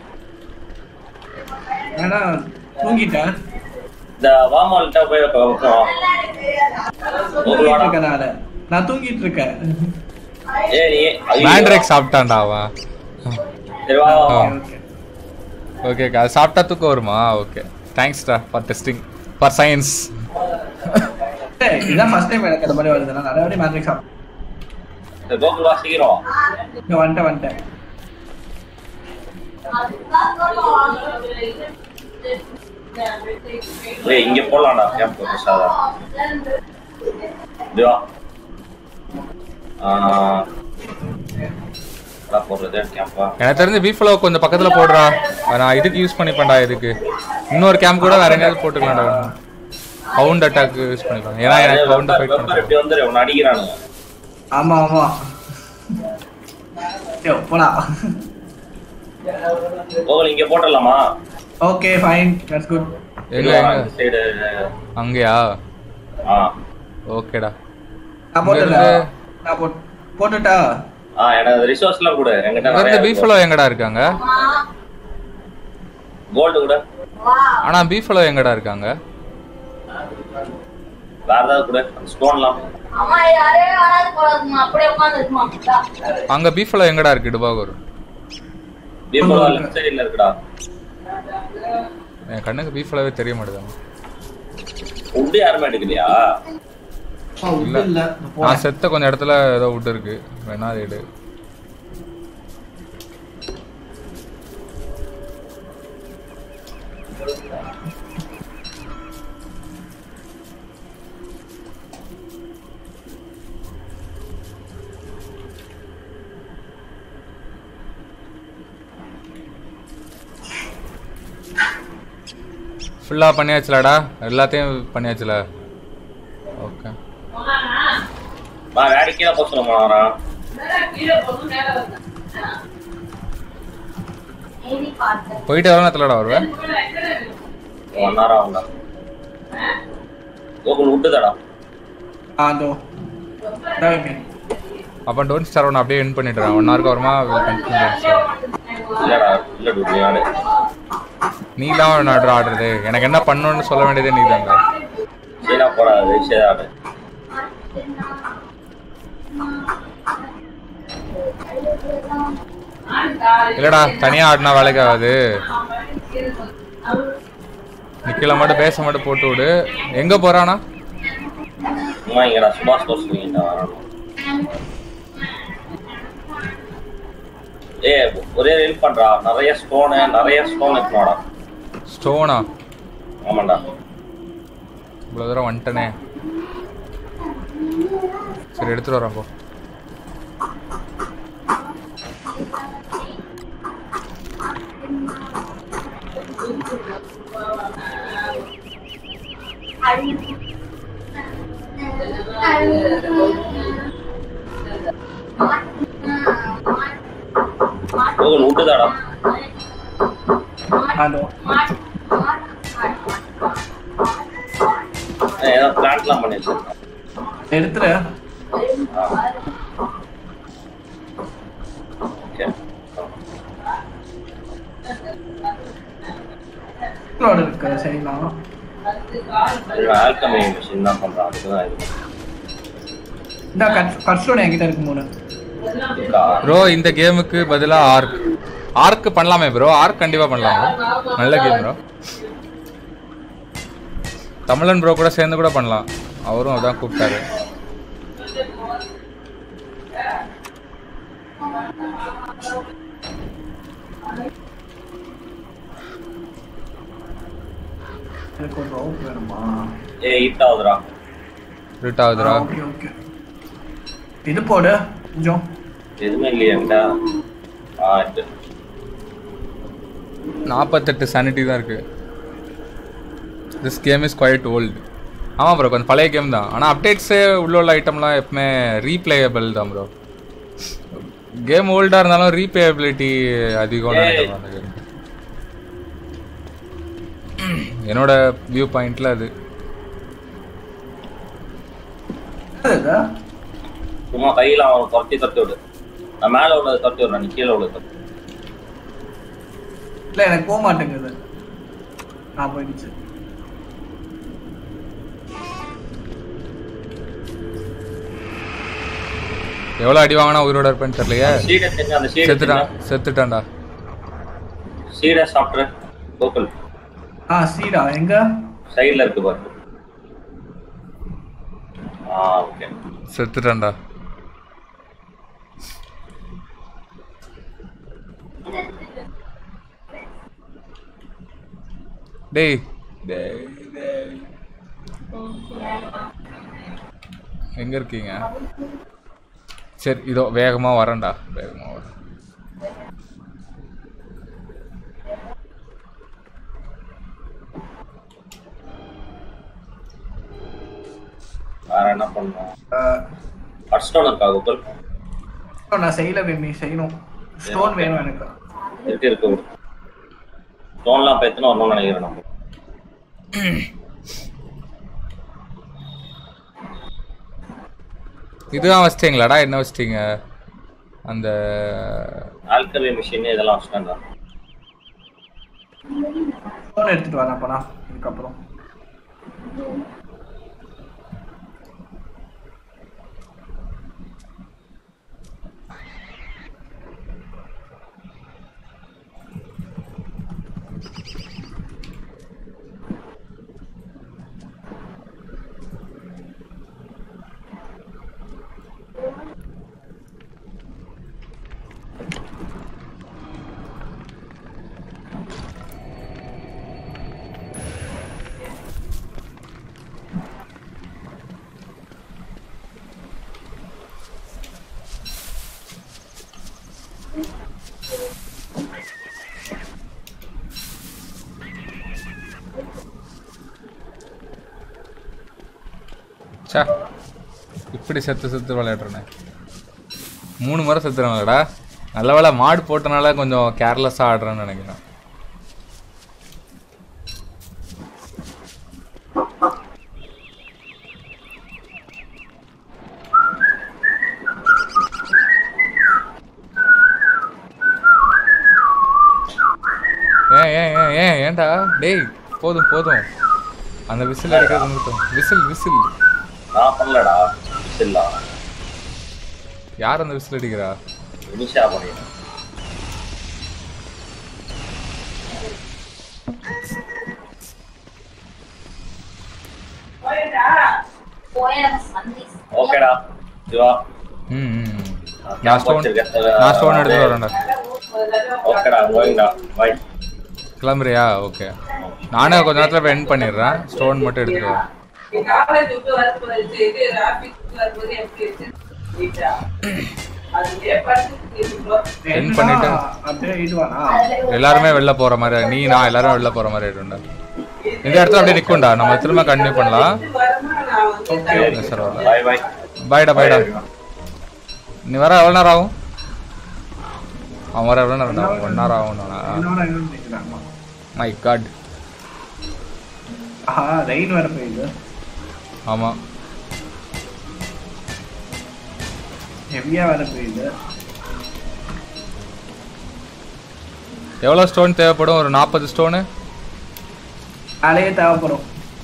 ஏன்னா தூங்கிட்டேன் இந்த வாமால்கிட்ட போய் வைப்போம் தூங்கிட்டு இருக்கனால நான் தூங்கிட்டு இருக்கேன் ஏ நீ ஐயோ. மேண்ட்ரேக் சாப்பிட்டான்டா அவன் சரி வா வா, வா. ஓகே ஓகே அது சாப்பிட்டா தூக்கம் வருமா ஓகே தேங்க்ஸ்டா ஃபார் டெஸ்டிங் ஃபார் சயின்ஸ் ஏய், இதான் ஃபர்ஸ்ட் டைம் எனக்கு அந்த மாதிரி வருது நான் நிறைய வாட்டி மேட்ரிக் சாப்பிட்டேன் சரி கோகுல் வா சீக்கிரம் இங்க வந்துட்டேன் வந்துட்டேன் ஏய் இங்க போலாம்டா கேம்ப் பிரசாதா இது வா ஆ என்னடா போடுறது கேம்பா எனக்கு தெரிஞ்சு பீஃபுல கொஞ்சம் பக்கத்துல போடுறா நான் இதுக்கு யூஸ் பண்ணிப்பேன்டா இதுக்கு இன்னொரு கேம்ப் கூட வேற எங்கேயாவது போட்டுக்கலாம்டா பவுண்ட் அட்டாக் யூஸ் பண்ணிக்கலாம் ஏன்னா எனக்கு பவுண்ட் ஃபைட் வெப்பர் பண்ண இப்படி வந்துரு உன்னை அடிக்கிறானுங்க ஆமா ஆமா யோ போலாம் கோகுல் இங்க போட்டுடலாமா ஓகே ஃபைன் தட்ஸ் குட் எங்க எங்க சைடு அங்கயா ஆ ஓகேடா நான் போட்டுல இருந்து- நான் போட் போட்டுட்டா ஆ எனக்கு ரிசோர்ஸ்லாம் கொடு என்கிட்ட இங்க நிறைய பீஃபுலோ எங்கடா இருக்காங்க கோல்டு கூட ஆனா பீஃபுலோ எங்கடா இருக்காங்க வேற ஏதாவது கூட ஸ்டோன்லாம் அம்மா யாரே வராது போலாதுமா அப்படியே உட்காந்துருக்குமா அங்க பீஃபுலோ எங்கடா இருக்கு டுபாகூர் தீபோலா லெஃப்ட் சைடுல இருக்குடா என் கண்ணுக்கு பீஃபுலோவே தெரிய மாட்டேங்குது உட்டு யாருமே எடுக்கலையா இல்ல. இல்ல நான் செத்த கொஞ்சம் இடத்துல ஏதோ விட்டு இருக்கு வேணா அது எடு ஃபுல்லாக பண்ணியாச்சுலடா எல்லாத்தையும் பண்ணியாச்சுல ஓகே வா வேற கீழே போக சொல்லுமா வரான் ஏறி பார்த்தேன் போயிட்டு எவ்வளோ நேரத்துலடா வருவேன் ஒன் ஹவர் ஆகும்டா கோகுல் விட்டுதாடா ஆ தோ தான் வைங்க. அப்போ டோன்ட் ஸ்டார் ஒன்று அப்படியே என் பண்ணிடுறேன் ஒன் ஹவருக்கு அப்புறமா வில் கண்டினியூ இல்லடா இல்ல டூ ஆடு நீ தான் ஒன்று ஆர்டர் ஆடுறது எனக்கு என்ன பண்ணணும்னு சொல்ல வேண்டியதே நீ தான்டா சீனா போடா விஷயம் ஆடு இல்லடா தனியாக ஆடினா வேலைக்கு ஆகாது நிக்கல மட்டும் பேச மட்டும் போட்டு விடு எங்கே போகிறானா சும்மா இங்கடா சுபாஷ் கோஸ் நீங்க வரணும் ஏ ஒரே ஹெல்ப் பண்றா நிறைய ஸ்டோனு நிறைய ஸ்டோன் இருக்கணும்டா ஸ்டோனா ஆமாண்டா இவ்வளோ தூரம் வந்துட்டனே சரி எடுத்துட்டு வரேன் போ கோகுல் விட்டுதாடா ஆ தோ ஏ, ஏதோ பிளான்ட்லாம் பண்ணி வச்சிருக்கேன் எடுத்துரு ஓகே க்ளோட் இருக்கு சரிண்ணா ஆல்கமி மிஷின் தான் பண்றான் அதுக்கு தான் இது இந்த கட் கட்ஸ்டோன் என்கிட்ட இருக்கு மூணு இருக்கா ப்ரோ இந்த கேமுக்கு பதிலா ஆர்க் ஆர்க் பண்ணலாமே ப்ரோ ஆர்க் கண்டிப்பா பண்ணலாம் bro. நல்ல கேம் ப்ரோ தமிழன் ப்ரோ கூட சேர்ந்து கூட பண்ணலாம் அவரும் அதான் கூப்பிட்டாரு எனக்கு ஒரு ரவுட் வேணுமா ஏ ஹிட் ஆகுதுடா ரிட் ஆகுதுரா ஓகே ஓகே இது போடு கொஞ்சம் எதுவுமே இல்லையா என்கிட்ட ஆ இது நாற்பத்தெட்டு சானிட்டி தான் இருக்கு this game is quite old ஆமாம் ப்ரோ கொஞ்சம் பழைய கேம் தான் ஆனால் அப்டேட்ஸு உள்ள உள்ள ஐட்டம்லாம் எப்பவுமே ரீப்ளேயபிள் தான் ப்ரோ கேம் ஓல்டாக இருந்தாலும் ரீப்ளேயபிலிட்டி அதிகம் நினைக்கிறேன் அந்த கேம் என்னோட வியூ பாயிண்ட்ல அது என்னது இது? சும்மா கையில அவன் துரத்தி துரத்தி விடு நான் மேல உள்ளதை துரத்தி விடுறேன் நீ கீழே உள்ளதை துரத்தி இல்ல எனக்கு போக மாட்டேங்குது நான் போயிடுச்சு எவ்வளோ அடி வாங்கினா உயிரோட இருப்பேன்னு தெரியலையே சீடை செஞ்சு அந்த சீடை செத்துட்டான் செத்துட்டான்டா சீடை சாப்பிட்ரு கோகுல் ஆ சீடா எங்க சைடுல இருக்கு பாரு ஆ ஓகே செத்துட்டான்டா டேய் டேய் டேய் எங்க இருக்கீங்க சரி இதோ வேகமா வரேன்டா வேகமா வரேன் வேற என்ன பண்ணணும் ஹட் ஸ்டோன் இருக்கா கோகுல் நான் செய்யல நீ செய்யணும் ஸ்டோன் வேணும் எனக்கு இருக்கு இருக்கு ஸ்டோன்லாம் இப்போ எத்தனை வரணும்னு நினைக்கிறேன் நம்ம இதுதான் வச்சிட்டீங்களாடா என்ன வச்சிட்டீங்க அந்த ஆல்கமி மிஷின் இதெல்லாம் வச்சுட்டாங்க ஸ்டோன் எடுத்துட்டு வரேன் அப்பனா இதுக்கப்புறம் சே இப்படி செத்து செத்து விளையாடுறேனே மூணு முறை செத்துறாங்கடா நல்ல வேளை மாடு போட்டனால கொஞ்சம் கேர்லெஸ்ஸாக ஆடுறேன்னு நினைக்கிறேன் ஏன் ஏன் ஏன் ஏன் ஏன்டா டேய் போதும் போதும் அந்த விசில் அடிக்கிறது நிறுத்தும் விசில் விசில் நான் பண்ணலடா இல்லா யார் அந்த விசில் அடிக்கிறா நிஷா பண்ணிடுறேன் போய் நம்ம சந்தி ஓகேடா சிவா ம் ம், ம். நான் நான் ஸ்டோன் வச்சிருக்கேன். நான் ஸ்டோன் எடுத்து வரேன்டா ஓகேடா கோயிங்கடா பாய் கிளம்புறியா ஓகே நானே கொஞ்ச நேரத்தில் போய் எண்ட் பண்ணிடுறேன் ஸ்டோன் மட்டும் எடுத்துட்டு வரேன் காலேஜ் விட்டு வரும்போது இது ராபிக் வரும்போது எப்படி இருக்கு நீட்டா அது ஏற்பட்டு End பண்ணிட்டு. அப்படியே இடுவானா எல்லாருமே வெளில போற மாதிரி நீ நான் எல்லாரும் வெளில போற மாதிரி ஆயிடும்டா இந்த இடத்துல அப்படியே நிற்கும்டா நம்ம திரும்ப கண்டினியூ பண்ணலாம் வரமா நான் வந்து இல்லை சார் வரல பாய் பாய் பாய்டா பாய்டா நீ வர எவ்வளோ நேரம் ஆகும் அவன் வர எவ்வளோ நேரம் ஆகும் ஒன் ஹவர் ஆகும் என்னோட இன்னும் நினைக்கிறாங்க மை காட் ஆஹா ரெயின் வேற பெய்யுது ஆமாம் ஹெவியா வேற பெய்யுது எவ்வளோ ஸ்டோன் தேவைப்படும் ஒரு நாற்பது ஸ்டோனு வேலையே தேவைப்படும்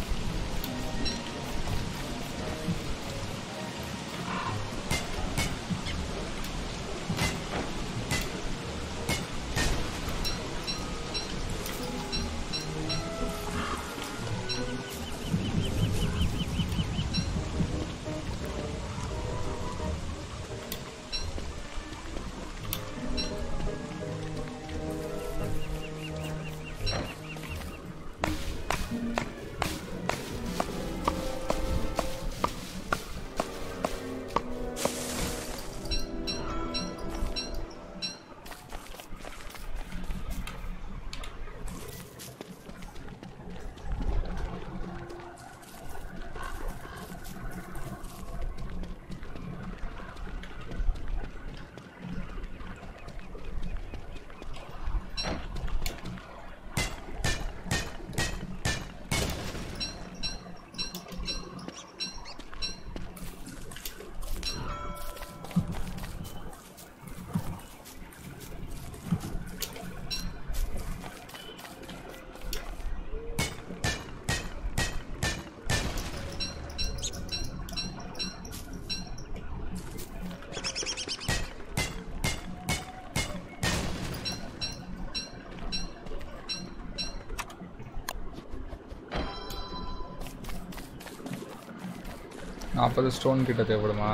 நாற்பது ஸ்டோன் கிட்ட தேவைப்படுமா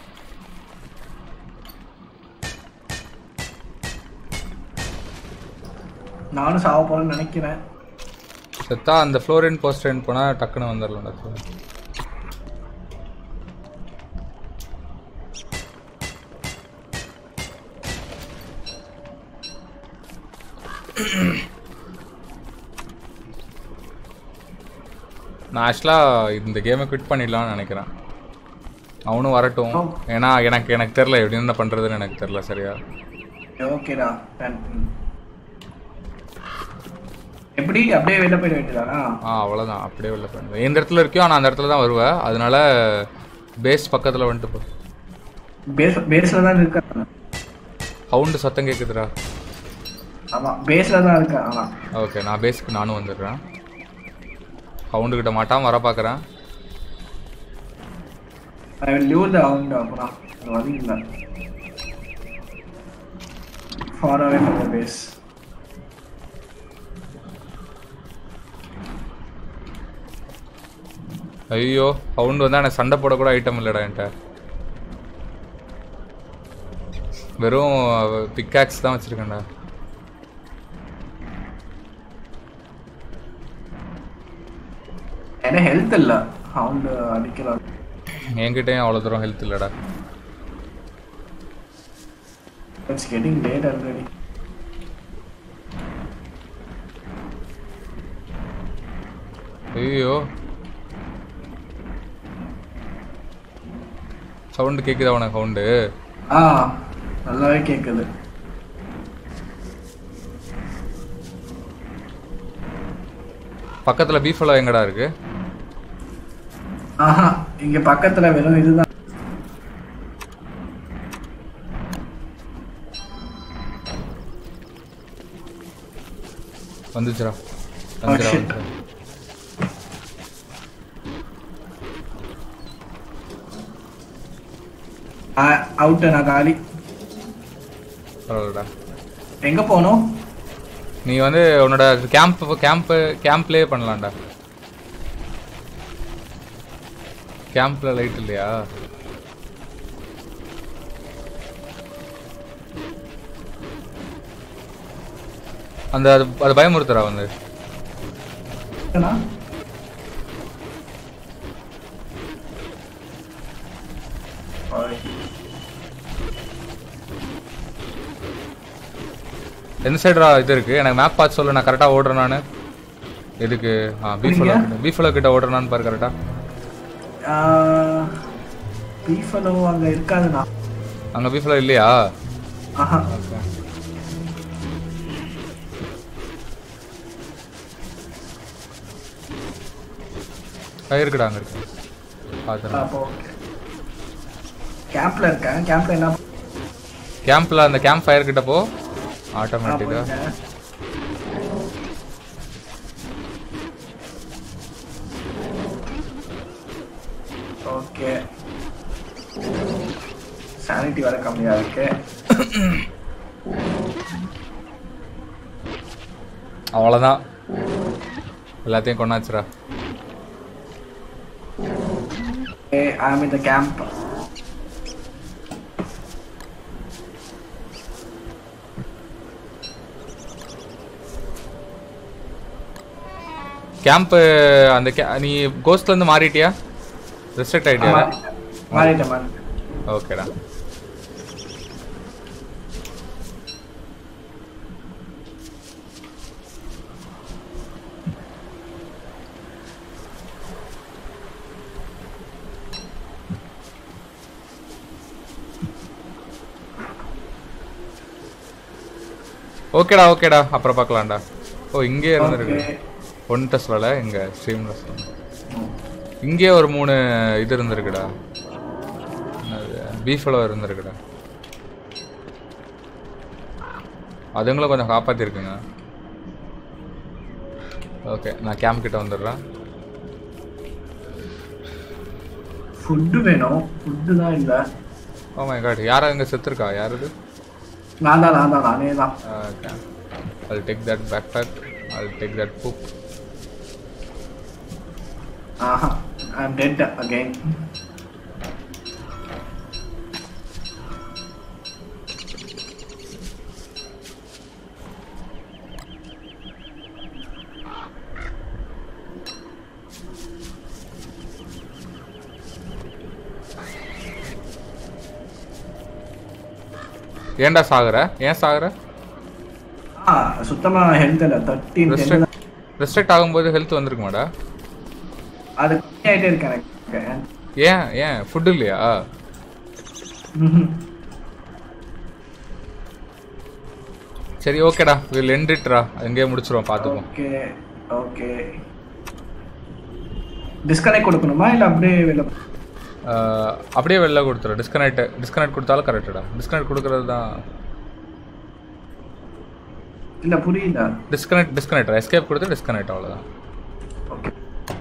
நானும் சாவ போறேன்னு நினைக்கிறேன் செத்தா அந்த ஃப்ளோரின் போஸ்டர் போனால் டக்குன்னு வந்துடலாம் நான் ஆக்சுவலாக இந்த கேமை குவிட் பண்ணிடலாம்னு நினைக்கிறேன் அவனும் வரட்டும் ஏன்னா எனக்கு எனக்கு தெரில எப்படி என்ன பண்ணுறதுன்னு எனக்கு தெரில சரியா ஓகேடா எப்படி அப்படியே வெளில போயிட வேண்டியதானா ஆ அவ்வளோதான் அப்படியே வெளில போயிடுவேன் எந்த இடத்துல இருக்கியோ நான் அந்த இடத்துல தான் வருவேன் அதனால பேஸ் பக்கத்தில் வந்துட்டு போ பேஸ் பேஸ்ல தான் இருக்க ஹவுண்டு சத்தம் கேட்குதுடா ஆமா பேஸ்ல தான் இருக்க ஆனா ஓகே நான் பேஸ்க்கு நானும் வந்துடுறேன் ஹவுண்டு கிட்ட மாட்டாம வர பார்க்குறேன் I will lose the hound அப்புறம் அது வழி இல்லை far away from the base ஐயோ ஹவுண்டு வந்து எனக்கு சண்டை போட கூட ஐட்டம் இல்லைடா என்கிட்ட வெறும் பிக்காக்ஸ் தான் வச்சிருக்கேன்டா ஏன்னா ஹெல்த் இல்ல ஹவுண்ட் அடிக்கலாம் என்கிட்டயும் அவ்வளோ தூரம் ஹெல்த் இல்லைடா இட்ஸ் கெட்டிங் லேட் ஆல்ரெடி ஐயோ சவுண்டு கேட்குதா உனக்கு ஹவுண்டு ஆ நல்லாவே கேக்குது பக்கத்தில் பீஃபலோ எங்கடா இருக்கு ஆஹா இங்க பக்கத்துல வெறும் இதுதான் வந்துச்சுடா வந்துச்சுடா shit. வந்துச்சுடா அவுட் நான் காலி பரவாயில்லடா எங்க போகணும் நீ வந்து உன்னோட கேம்ப் கேம்ப் கேம்ப்லேயே பண்ணலாம்டா கேம்ப்ல லைட் இல்லையா அந்த அது அது பயமுறுத்துறா வந்து ஏன்னா, Sorry. எந்த சைடுடா இது இருக்கு எனக்கு மேப் பார்த்து சொல்லு நான் கரெக்டாக ஓடுறேன் நான் எதுக்கு ஆ பீஃபலோ பீஃபலோ கிட்ட ஓடுறேனான்னு பாரு கரெக்டாக ஆஹ், பீஃபலோ அங்க இருக்காதுண்ணா அங்கே பீஃபலோ இல்லையா ஆஹா ஆ, இருக்குடா அங்கே இருக்கு பார்த்துறேன் அப்போ ஓகே கேம்ப்ல இருக்கேன் கேம்ப்ல என்ன கேம்ப்ல அந்த கேம்ப் ஃபயர் கிட்ட போ ஆ, ஆட்டோமேட்டிக்கா போயிருக்கேன். ஓகே சானிட்டி வர கம்மியா இருக்கு அவ்வளோதான் எல்லாத்தையும் கொண்டாச்சுரா Okay, I'm in the camp. Camp அந்த ca- நீ கோஸ்ட்ல இருந்து மாறிட்டியா ரெஸ்ட்ரிக்ட் ஆயிட்டியா மாறிட்டேன் மாறிட்டேன் ஓகேடா ஓகேடா ஓகேடா அப்புறம் பார்க்கலாம்டா ஓ இங்கே இருந்திருக்கு Okay. ஒன் டெஸ்ட்ல இங்க ஸ்ட்ரீம்ல இங்கே ஒரு மூணு இது இருந்திருக்குடா பீஃபலோ இருந்திருக்குடா அதுங்களும் கொஞ்சம் காப்பாத்திருக்குங்க ஓகே நான் கேம்ப் கிட்ட வந்துடுறேன் ஃபுட்டு வேணும் ஃபுட்டு தான் இல்ல ஓ மை காட் யாரா இங்க செத்துருக்கா யார் இது நான் தான் நான் தான் நானே தான் okay I'll take that backpack I'll take that poop ஆஹா ஐம் டெட் அகைன் ஏன்டா சாகுற ஏன் சாகுற ஆ சுத்தமா ஹெல்த் இல்ல தேர்ட்டீன் ரெஸ்ட்ரிக்ட் ரெஸ்ட்ரிக்ட் ஆகும்போது ஹெல்த் வந்திருக்குமாடா அது கம்மியாயிட்டே இருக்கு எனக்கு ஏன் ஏன் ஃபுட் இல்லையா ம்ஹும். சரி ஓகேடா வில் எண்டிட்ரா அங்கேயே முடிச்சிருவோம் பார்த்துப்போம் ஓகே ஓகே டிஸ்கனெக்ட் கொடுக்கணுமா இல்ல அப்படியே வெளில ஆஹ், அப்படியே வெளில கொடுத்துரு டிஸ்கனெக்ட் டிஸ்கனெக்ட் கொடுத்தாலும் கரெக்டடா டிஸ்கனெக்ட் கொடுக்கறது தான் இல்ல புரியல டிஸ்கனெக்ட் டிஸ்கனெக்ட் எஸ்கேப் கொடுத்து டிஸ்கனெக்ட் அவ்வளோதான் ஓகே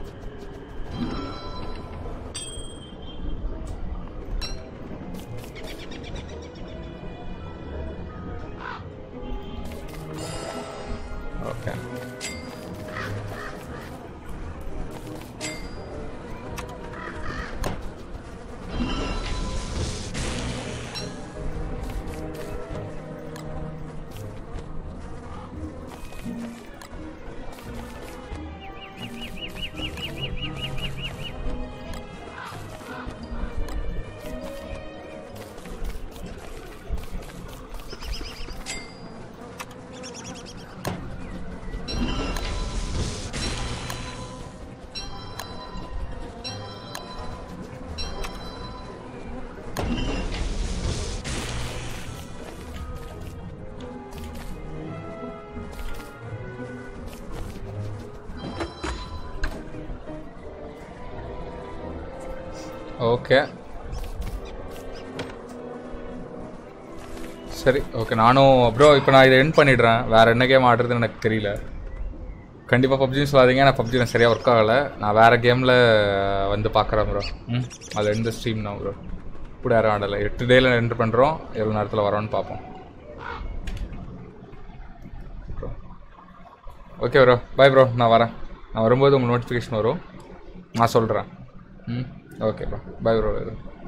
ஓகே ஓகே சரி ஓகே நானும் ப்ரோ இப்போ நான் இதை எண்ட் பண்ணிடுறேன் வேறு என்ன கேம் ஆடுறதுன்னு எனக்கு தெரியல கண்டிப்பாக பப்ஜின்னு சொல்லாதீங்க நான் பப்ஜி எனக்கு சரியாக ஒர்க் ஆகலை நான் வேறு கேமில் வந்து பார்க்குறேன் ப்ரோ ம் அதில் எந்த ஸ்ட்ரீம் தான் ப்ரோ இப்படி யாரும் ஆடலை எட்டு டேயில் என்ட்ரு பண்ணுறோம் எவ்வளோ நேரத்தில் வரோன்னு பார்ப்போம் ஓகே ப்ரோ பாய் ப்ரோ நான் வரேன் நான் வரும்போது உங்களுக்கு நோட்டிஃபிகேஷன் வரும் நான் சொல்கிறேன் ம் ஓகே ப்ரோ பாய் ப்ரோ